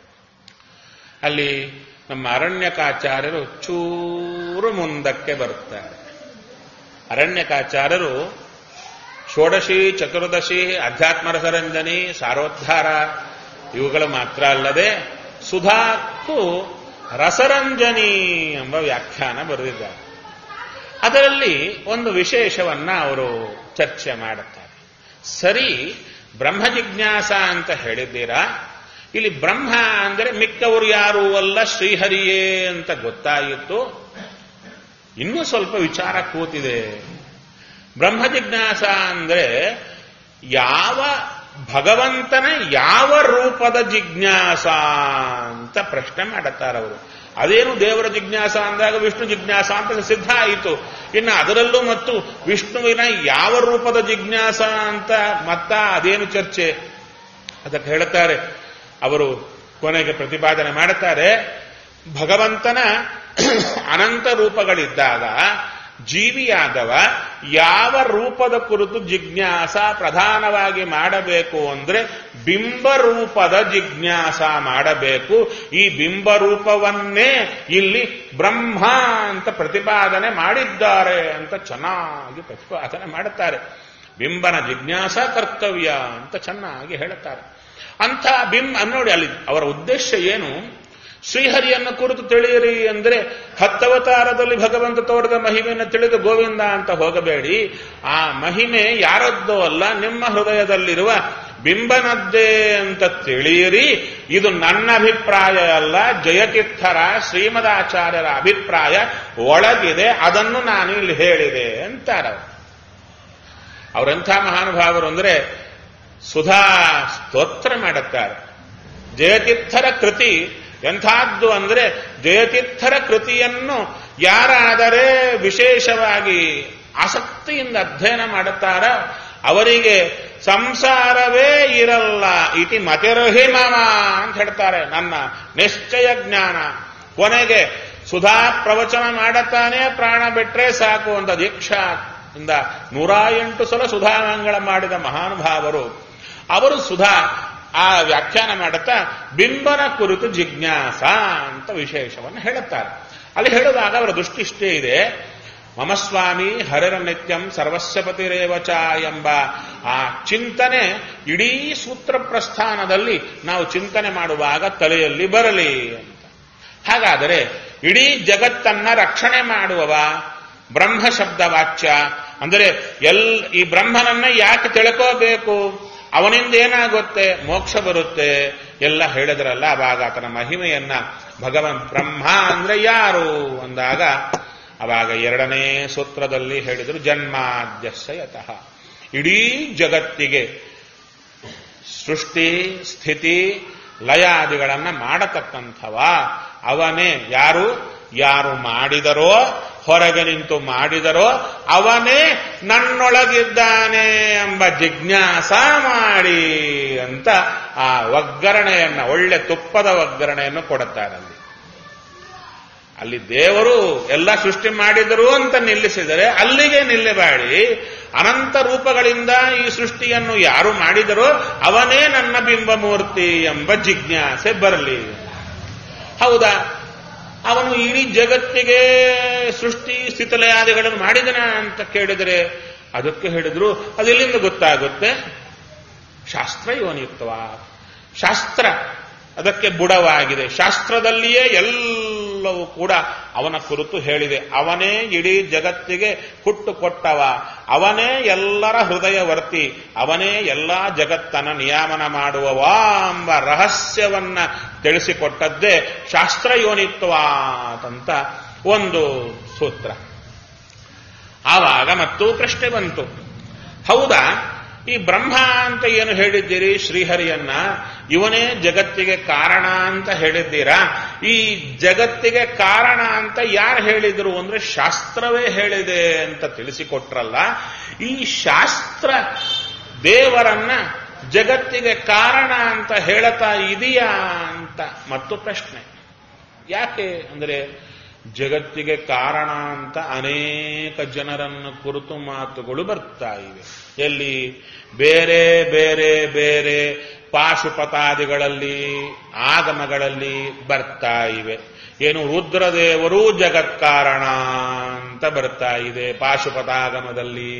ಅಲ್ಲಿ ನಮ್ಮ ಅರಣ್ಯಕಾಚಾರ್ಯರು ಚೂರು ಮುಂದಕ್ಕೆ ಬರುತ್ತಾರೆ ಅರಣ್ಯಕಾಚಾರ್ಯರು ಷೋಡಶಿ ಚತುರ್ದಶಿ ಅಧ್ಯಾತ್ಮ ರಸರಂಜನಿ ಸಾರೋದ್ಧಾರ ಇವುಗಳು ಮಾತ್ರ ಅಲ್ಲದೆ ಸುಧಾಕ್ಕೂ ರಸರಂಜನಿ ಎಂಬ ವ್ಯಾಖ್ಯಾನ ಬರೆದಿದ್ದಾರೆ ಅದರಲ್ಲಿ ಒಂದು ವಿಶೇಷವನ್ನ ಅವರು ಚರ್ಚೆ ಮಾಡುತ್ತಾರೆ ಸರಿ ಬ್ರಹ್ಮ ಜಿಜ್ಞಾಸ ಅಂತ ಹೇಳಿದ್ದೀರಾ ಇಲ್ಲಿ ಬ್ರಹ್ಮ ಅಂದರೆ ಮಿಕ್ಕವರು ಯಾರು ಅಲ್ಲ ಶ್ರೀಹರಿಯೇ ಅಂತ ಗೊತ್ತಾಯಿತು ಇನ್ನೂ ಸ್ವಲ್ಪ ವಿಚಾರ ಕೂತಿದೆ ಬ್ರಹ್ಮ ಜಿಜ್ಞಾಸ ಅಂದ್ರೆ ಯಾವ ಭಗವಂತನ ಯಾವ ರೂಪದ ಜಿಜ್ಞಾಸ ಅಂತ ಪ್ರಶ್ನೆ ಮಾಡುತ್ತಾರವರು ಅದೇನು ದೇವರ ಜಿಜ್ಞಾಸ ಅಂದಾಗ ವಿಷ್ಣು ಜಿಜ್ಞಾಸ ಅಂತ ಸಿದ್ಧ ಆಯಿತು ಇನ್ನು ಅದರಲ್ಲೂ ಮತ್ತು ವಿಷ್ಣುವಿನ ಯಾವ ರೂಪದ ಜಿಜ್ಞಾಸ ಅಂತ ಮತ್ತ ಅದೇನು ಚರ್ಚೆ ಅದಕ್ಕೆ ಹೇಳುತ್ತಾರೆ ಅವರು ಕೊನೆಗೆ ಪ್ರತಿಪಾದನೆ ಮಾಡುತ್ತಾರೆ ಭಗವಂತನ ಅನಂತ ರೂಪಗಳಿದ್ದಾಗ ಜೀವಿಯಾದವ ಯಾವ ರೂಪದ ಕುರಿತು ಜಿಜ್ಞಾಸ ಪ್ರಧಾನವಾಗಿ ಮಾಡಬೇಕು ಅಂದ್ರೆ ಬಿಂಬ ರೂಪದ ಜಿಜ್ಞಾಸ ಮಾಡಬೇಕು ಈ ಬಿಂಬ ರೂಪವನ್ನೇ ಇಲ್ಲಿ ಬ್ರಹ್ಮ ಅಂತ ಪ್ರತಿಪಾದನೆ ಮಾಡಿದ್ದಾರೆ ಅಂತ ಚೆನ್ನಾಗಿ ಪ್ರತಿಪಾದನೆ ಮಾಡುತ್ತಾರೆ ಬಿಂಬನ ಜಿಜ್ಞಾಸ ಕರ್ತವ್ಯ ಅಂತ ಚೆನ್ನಾಗಿ ಹೇಳುತ್ತಾರೆ ಅಂಥ ಬಿಂಬ ನೋಡಿ ಅಲ್ಲಿ ಅವರ ಉದ್ದೇಶ ಏನು ಶ್ರೀಹರಿಯನ್ನು ಕುರಿತು ತಿಳಿಯಿರಿ ಅಂದರೆ ಹತ್ತವತಾರದಲ್ಲಿ ಭಗವಂತ ತೋರಿದ ಮಹಿಮೆಯನ್ನು ತಿಳಿದು ಗೋವಿಂದ ಅಂತ ಹೋಗಬೇಡಿ ಆ ಮಹಿಮೆ ಯಾರದ್ದೋ ಅಲ್ಲ ನಿಮ್ಮ ಹೃದಯದಲ್ಲಿರುವ ಬಿಂಬನದ್ದೇ ಅಂತ ತಿಳಿಯಿರಿ ಇದು ನನ್ನ ಅಭಿಪ್ರಾಯ ಅಲ್ಲ ಜಯತೀರ್ಥರ ಶ್ರೀಮದಾಚಾರ್ಯರ ಅಭಿಪ್ರಾಯ ಒಳಗಿದೆ ಅದನ್ನು ನಾನು ಇಲ್ಲಿ ಹೇಳಿದೆ ಅಂತಾರೆ ಅವರು. ಅವರೆಂಥ ಮಹಾನುಭಾವರು ಅಂದ್ರೆ ಸುಧಾ ಸ್ತೋತ್ರ ಮಾಡುತ್ತಾರೆ ಜಯತೀರ್ಥರ ಕೃತಿ ಎಂಥದ್ದು ಅಂದ್ರೆ ಜಯತೀರ್ಥರ ಕೃತಿಯನ್ನು ಯಾರಾದರೆ ವಿಶೇಷವಾಗಿ ಆಸಕ್ತಿಯಿಂದ ಅಧ್ಯಯನ ಮಾಡುತ್ತಾರ ಅವರಿಗೆ ಸಂಸಾರವೇ ಇರಲ್ಲ ಇತಿ ಮತಿರ್ಹಿ ಮಮ ಅಂತ ಹೇಳ್ತಾರೆ ನನ್ನ ನಿಶ್ಚಯ ಜ್ಞಾನ ಕೊನೆಗೆ ಸುಧಾ ಪ್ರವಚನ ಮಾಡುತ್ತಾನೆ ಪ್ರಾಣ ಬಿಟ್ರೆ ಸಾಕು ಅಂತ ದೀಕ್ಷಾ ಇಂದ ನೂರ ಎಂಟು ಸಲ ಸುಧಾಮಂಗಳ ಮಾಡಿದ ಮಹಾನುಭಾವರು ಅವರು ಸುಧಾ ಆ ವ್ಯಾಖ್ಯಾನ ಮಾಡುತ್ತಾ ಬಿಂಬನ ಕುರಿತು ಜಿಜ್ಞಾಸ ಅಂತ ವಿಶೇಷವನ್ನು ಹೇಳುತ್ತಾರೆ ಅಲ್ಲಿ ಹೇಳುವಾಗ ಅವರ ದೃಷ್ಟಿ ಇಷ್ಟೇ ಇದೆ ಮಮ ಸ್ವಾಮಿ ಹರಿರ ನಿತ್ಯಂ ಸರ್ವಸ್ವಪತಿರೇವಚ ಎಂಬ ಆ ಚಿಂತನೆ ಇಡೀ ಸೂತ್ರ ಪ್ರಸ್ಥಾನದಲ್ಲಿ ನಾವು ಚಿಂತನೆ ಮಾಡುವಾಗ ತಲೆಯಲ್ಲಿ ಬರಲಿ ಅಂತ ಹಾಗಾದರೆ ಇಡೀ ಜಗತ್ತನ್ನ ರಕ್ಷಣೆ ಮಾಡುವವ ಬ್ರಹ್ಮ ಶಬ್ದ ವಾಚ್ಯ ಅಂದರೆ ಎಲ್ ಈ ಬ್ರಹ್ಮನನ್ನ ಯಾಕೆ ತಿಳ್ಕೋಬೇಕು ಅವನಿಂದ ಏನಾಗುತ್ತೆ ಮೋಕ್ಷ ಬರುತ್ತೆ ಎಲ್ಲ ಹೇಳಿದ್ರಲ್ಲ ಅವಾಗ ಆತನ ಮಹಿಮೆಯನ್ನ ಭಗವನ್ ಬ್ರಹ್ಮ ಅಂದ್ರೆ ಯಾರು ಅಂದಾಗ ಅವಾಗ ಎರಡನೇ ಸೂತ್ರದಲ್ಲಿ ಹೇಳಿದರು ಜನ್ಮಾದ್ಯಸ್ಯ ಯತಃ ಇಡೀ ಜಗತ್ತಿಗೆ ಸೃಷ್ಟಿ ಸ್ಥಿತಿ ಲಯಾದಿಗಳನ್ನ ಮಾಡತಕ್ಕಂಥವ ಅವನೇ ಯಾರು ಯಾರು ಮಾಡಿದರೋ ಹೊರಗೆ ನಿಂತು ಮಾಡಿದರೋ ಅವನೇ ನನ್ನೊಳಗಿದ್ದಾನೆ ಎಂಬ ಜಿಜ್ಞಾಸ ಮಾಡಿ ಅಂತ ಆ ಒಗ್ಗರಣೆಯನ್ನ ಒಳ್ಳೆ ತುಪ್ಪದ ಒಗ್ಗರಣೆಯನ್ನು ಕೊಡುತ್ತಾರೆ ಅಲ್ಲಿ ಅಲ್ಲಿ ದೇವರು ಎಲ್ಲ ಸೃಷ್ಟಿ ಮಾಡಿದರು ಅಂತ ನಿಲ್ಲಿಸಿದರೆ ಅಲ್ಲಿಗೆ ನಿಲ್ಲಬೇಡಿ ಅನಂತ ರೂಪಗಳಿಂದ ಈ ಸೃಷ್ಟಿಯನ್ನು ಯಾರು ಮಾಡಿದರೋ ಅವನೇ ನನ್ನ ಬಿಂಬಮೂರ್ತಿ ಎಂಬ ಜಿಜ್ಞಾಸೆ ಬರಲಿ ಹೌದಾ ಅವನು ಇಡೀ ಜಗತ್ತಿಗೆ ಸೃಷ್ಟಿ ಸ್ಥಿತಲಯಾದಿಗಳನ್ನು ಮಾಡಿದನ ಅಂತ ಕೇಳಿದರೆ ಅದಕ್ಕೆ ಹೇಳಿದ್ರು ಅದೆಲ್ಲಿಂದ ಗೊತ್ತಾಗುತ್ತೆ ಶಾಸ್ತ್ರ ಯೋನಿತ್ವ ಶಾಸ್ತ್ರ ಅದಕ್ಕೆ ಬುಡವಾಗಿದೆ ಶಾಸ್ತ್ರದಲ್ಲಿಯೇ ಎಲ್ಲವೂ ಕೂಡ ಅವನ ಕುರಿತು ಹೇಳಿದೆ ಅವನೇ ಇಡೀ ಜಗತ್ತಿಗೆ ಹುಟ್ಟು ಕೊಟ್ಟವ ಅವನೇ ಎಲ್ಲರ ಹೃದಯವರ್ತಿ ಅವನೇ ಎಲ್ಲಾ ಜಗತ್ತನ್ನ ನಿಯಾಮನ ಮಾಡುವವ ಎಂಬ ರಹಸ್ಯವನ್ನ ತಿಳಿಸಿಕೊಟ್ಟದ್ದೇ ಶಾಸ್ತ್ರ ಯೋನಿತ್ವ ಅಂತ ಒಂದು ಸೂತ್ರ ಆವಾಗ ಮತ್ತು ಪ್ರಶ್ನೆ ಬಂತು ಹೌದಾ ಈ ಬ್ರಹ್ಮ ಅಂತ ಏನು ಹೇಳಿದ್ದೀರಿ ಶ್ರೀಹರಿಯನ್ನ ಇವನೇ ಜಗತ್ತಿಗೆ ಕಾರಣ ಅಂತ ಹೇಳಿದ್ದೀರಾ ಈ ಜಗತ್ತಿಗೆ ಕಾರಣ ಅಂತ ಯಾರು ಹೇಳಿದ್ರು ಅಂದ್ರೆ ಶಾಸ್ತ್ರವೇ ಹೇಳಿದೆ ಅಂತ ತಿಳಿಸಿಕೊಟ್ರಲ್ಲ ಈ ಶಾಸ್ತ್ರ ದೇವರನ್ನ ಜಗತ್ತಿಗೆ ಕಾರಣ ಅಂತ ಹೇಳತಾ ಇದೆಯಾ ಅಂತ ಮತ್ತು ಪ್ರಶ್ನೆ ಯಾಕೆ ಅಂದ್ರೆ ಜಗತ್ತಿಗೆ ಕಾರಣ ಅಂತ ಅನೇಕ ಜನರನ್ನು ಕುರಿತು ಮಾತುಗಳು ಬರ್ತಾ ಇವೆ ಎಲ್ಲಿ ಬೇರೆ ಬೇರೆ ಬೇರೆ ಪಾಶುಪತಾದಿಗಳಲ್ಲಿ ಆಗಮಗಳಲ್ಲಿ ಬರ್ತಾ ಇವೆ ಏನು ರುದ್ರದೇವರು ಜಗತ್ಕಾರಣ ಅಂತ ಬರ್ತಾ ಇದೆ ಪಾಶುಪತಾಗಮದಲ್ಲಿ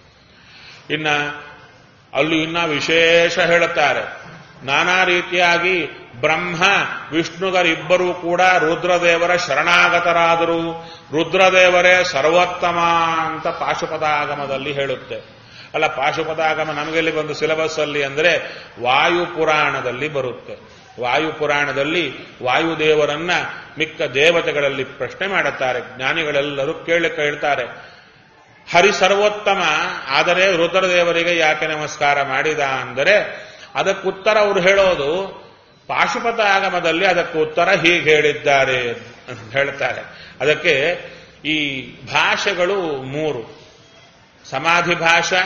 ಇನ್ನ ಅಲ್ಲಿ ಇನ್ನ ವಿಶೇಷ ಹೇಳುತ್ತಾರೆ ನಾನಾ ರೀತಿಯಾಗಿ ಬ್ರಹ್ಮ ವಿಷ್ಣುಗರಿಬ್ಬರೂ ಕೂಡ ರುದ್ರದೇವರ ಶರಣಾಗತರಾದರು ರುದ್ರದೇವರೇ ಸರ್ವೋತ್ತಮ ಅಂತ ಪಾಶುಪದಾಗಮದಲ್ಲಿ ಹೇಳುತ್ತೆ ಅಲ್ಲ ಪಾಶುಪದಾಗಮ ನಮಗೆಲ್ಲಿ ಬಂದು ಸಿಲೆಬಸ್ ಅಲ್ಲಿ ಅಂದ್ರೆ ವಾಯು ಪುರಾಣದಲ್ಲಿ ಬರುತ್ತೆ ವಾಯು ಪುರಾಣದಲ್ಲಿ ವಾಯುದೇವರನ್ನ ಮಿಕ್ಕ ದೇವತೆಗಳಲ್ಲಿ ಪ್ರಶ್ನೆ ಮಾಡುತ್ತಾರೆ ಜ್ಞಾನಿಗಳೆಲ್ಲರೂ ಕೇಳಿ ಕೇಳ್ತಾರೆ ಹರಿ ಸರ್ವೋತ್ತಮ ಆದರೆ ರುದ್ರದೇವರಿಗೆ ಯಾಕೆ ನಮಸ್ಕಾರ ಮಾಡಿದ ಅಂದರೆ ಅದಕ್ಕುತ್ತರ ಅವರು ಹೇಳೋದು ಪಾಶುಪತ ಆಗಮದಲ್ಲಿ ಅದಕ್ಕೆ ಉತ್ತರ ಹೀಗೆ ಹೇಳಿದ್ದಾರೆ ಅಂತ ಹೇಳ್ತಾರೆ ಅದಕ್ಕೆ ಈ ಭಾಷೆಗಳು ಮೂರು ಸಮಾಧಿ ಭಾಷಾ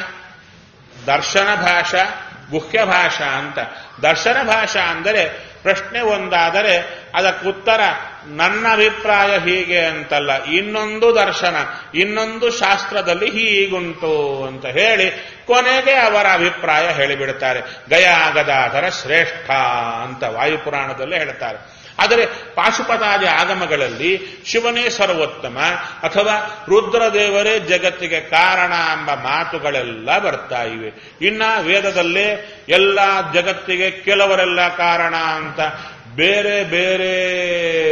ದರ್ಶನ ಭಾಷಾ ಗುಹ್ಯ ಭಾಷಾ ಅಂತ ದರ್ಶನ ಭಾಷಾ ಅಂದರೆ ಪ್ರಶ್ನೆ ಒಂದಾದರೆ ಅದಕ್ಕುತ್ತರ ನನ್ನ ಅಭಿಪ್ರಾಯ ಹೀಗೆ ಅಂತಲ್ಲ ಇನ್ನೊಂದು ದರ್ಶನ ಇನ್ನೊಂದು ಶಾಸ್ತ್ರದಲ್ಲಿ ಹೀಗುಂಟು ಅಂತ ಹೇಳಿ ಕೊನೆಗೆ ಅವರ ಅಭಿಪ್ರಾಯ ಹೇಳಿಬಿಡುತ್ತಾರೆ ಗಯಾಗದಾಧರ ಶ್ರೇಷ್ಠ ಅಂತ ವಾಯುಪುರಾಣದಲ್ಲಿ ಹೇಳ್ತಾರೆ ಆದರೆ ಪಾಶುಪತಾದಿ ಆಗಮಗಳಲ್ಲಿ ಶಿವನೇ ಸರ್ವೋತ್ತಮ ಅಥವಾ ರುದ್ರದೇವರೇ ಜಗತ್ತಿಗೆ ಕಾರಣ ಎಂಬ ಮಾತುಗಳೆಲ್ಲ ಬರ್ತಾ ಇವೆ ಇನ್ನ ವೇದದಲ್ಲೇ ಎಲ್ಲ ಜಗತ್ತಿಗೆ ಕೆಲವರೆಲ್ಲ ಕಾರಣ ಅಂತ ಬೇರೆ ಬೇರೆ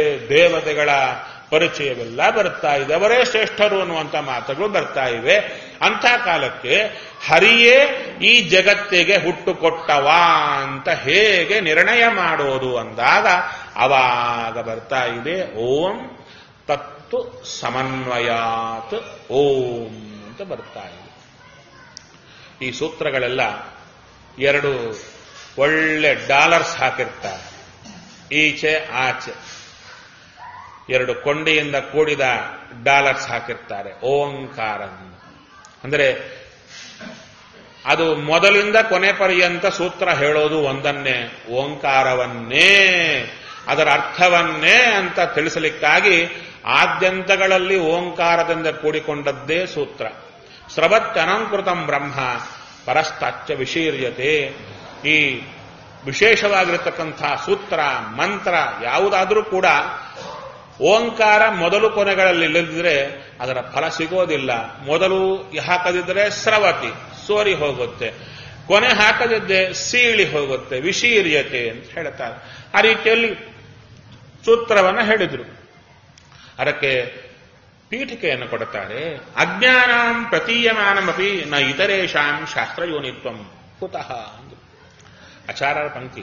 ದೇವತೆಗಳ ಪರಿಚಯವೆಲ್ಲ ಬರ್ತಾ ಇದೆ ಅವರೇ ಶ್ರೇಷ್ಠರು ಅನ್ನುವಂಥ ಮಾತುಗಳು ಬರ್ತಾ ಇವೆ ಅಂಥ ಕಾಲಕ್ಕೆ ಹರಿಯೇ ಈ ಜಗತ್ತಿಗೆ ಹುಟ್ಟು ಕೊಟ್ಟವ ಅಂತ ಹೇಗೆ ನಿರ್ಣಯ ಮಾಡೋದು ಅಂದಾಗ ಅವಾಗ ಬರ್ತಾ ಇದೆ ಓಂ ತತ್ತು ಸಮನ್ವಯಾತ್ ಓಂ ಅಂತ ಬರ್ತಾ ಇದೆ ಈ ಸೂತ್ರಗಳೆಲ್ಲ ಎರಡು ಒಳ್ಳೆ ಡಾಲರ್ಸ್ ಹಾಕಿರ್ತಾರೆ ಈಚೆ ಆಚೆ ಎರಡು ಕೊಂಡಿಯಿಂದ ಕೂಡಿದ ಡಾಲರ್ಸ್ ಹಾಕಿರ್ತಾರೆ ಓಂಕಾರ ಅಂದರೆ ಅದು ಮೊದಲಿಂದ ಕೊನೆ ಪರ್ಯಂತ ಸೂತ್ರ ಹೇಳೋದು ಒಂದನ್ನೇ ಓಂಕಾರವನ್ನೇ ಅದರ ಅರ್ಥವನ್ನೇ ಅಂತ ತಿಳಿಸಲಿಕ್ಕಾಗಿ ಆದ್ಯಂತಗಳಲ್ಲಿ ಓಂಕಾರದಿಂದ ಕೂಡಿಕೊಂಡದ್ದೇ ಸೂತ್ರ ಸ್ರವತ್ತನಂಕೃತಂ ಬ್ರಹ್ಮ ಪರಸ್ತಾಚ್ಯ ವಿಶೀರ್ಯತೆ ಈ ವಿಶೇಷವಾಗಿರತಕ್ಕಂಥ ಸೂತ್ರ ಮಂತ್ರ ಯಾವುದಾದ್ರೂ ಕೂಡ ಓಂಕಾರ ಮೊದಲು ಕೊನೆಗಳಲ್ಲಿ ಇಲ್ಲದಿದ್ರೆ ಅದರ ಫಲ ಸಿಗೋದಿಲ್ಲ ಮೊದಲು ಹಾಕದಿದ್ರೆ ಸ್ರವತಿ ಸೋರಿ ಹೋಗುತ್ತೆ ಕೊನೆ ಹಾಕದಿದ್ದೆ ಸೀಳಿ ಹೋಗುತ್ತೆ ವಿಶೀರ್ಯತೆ ಅಂತ ಹೇಳ್ತಾರೆ ಆ ರೀತಿಯಲ್ಲಿ ಸೂತ್ರವನ್ನ ಹೇಳಿದ್ರು ಅದಕ್ಕೆ ಪೀಠಿಕೆಯನ್ನು ಕೊಡುತ್ತಾರೆ ಅಜ್ಞಾನಾಂ ಪ್ರತೀಯಮಾನಮಪಿ ನ ಇತರೇಶಾಂ ಶಾಸ್ತ್ರಯೋನಿತ್ವಂ ಕುತಃ ಅಂದ್ರು ಆಚಾರ್ಯರ ಪಂಕ್ತಿ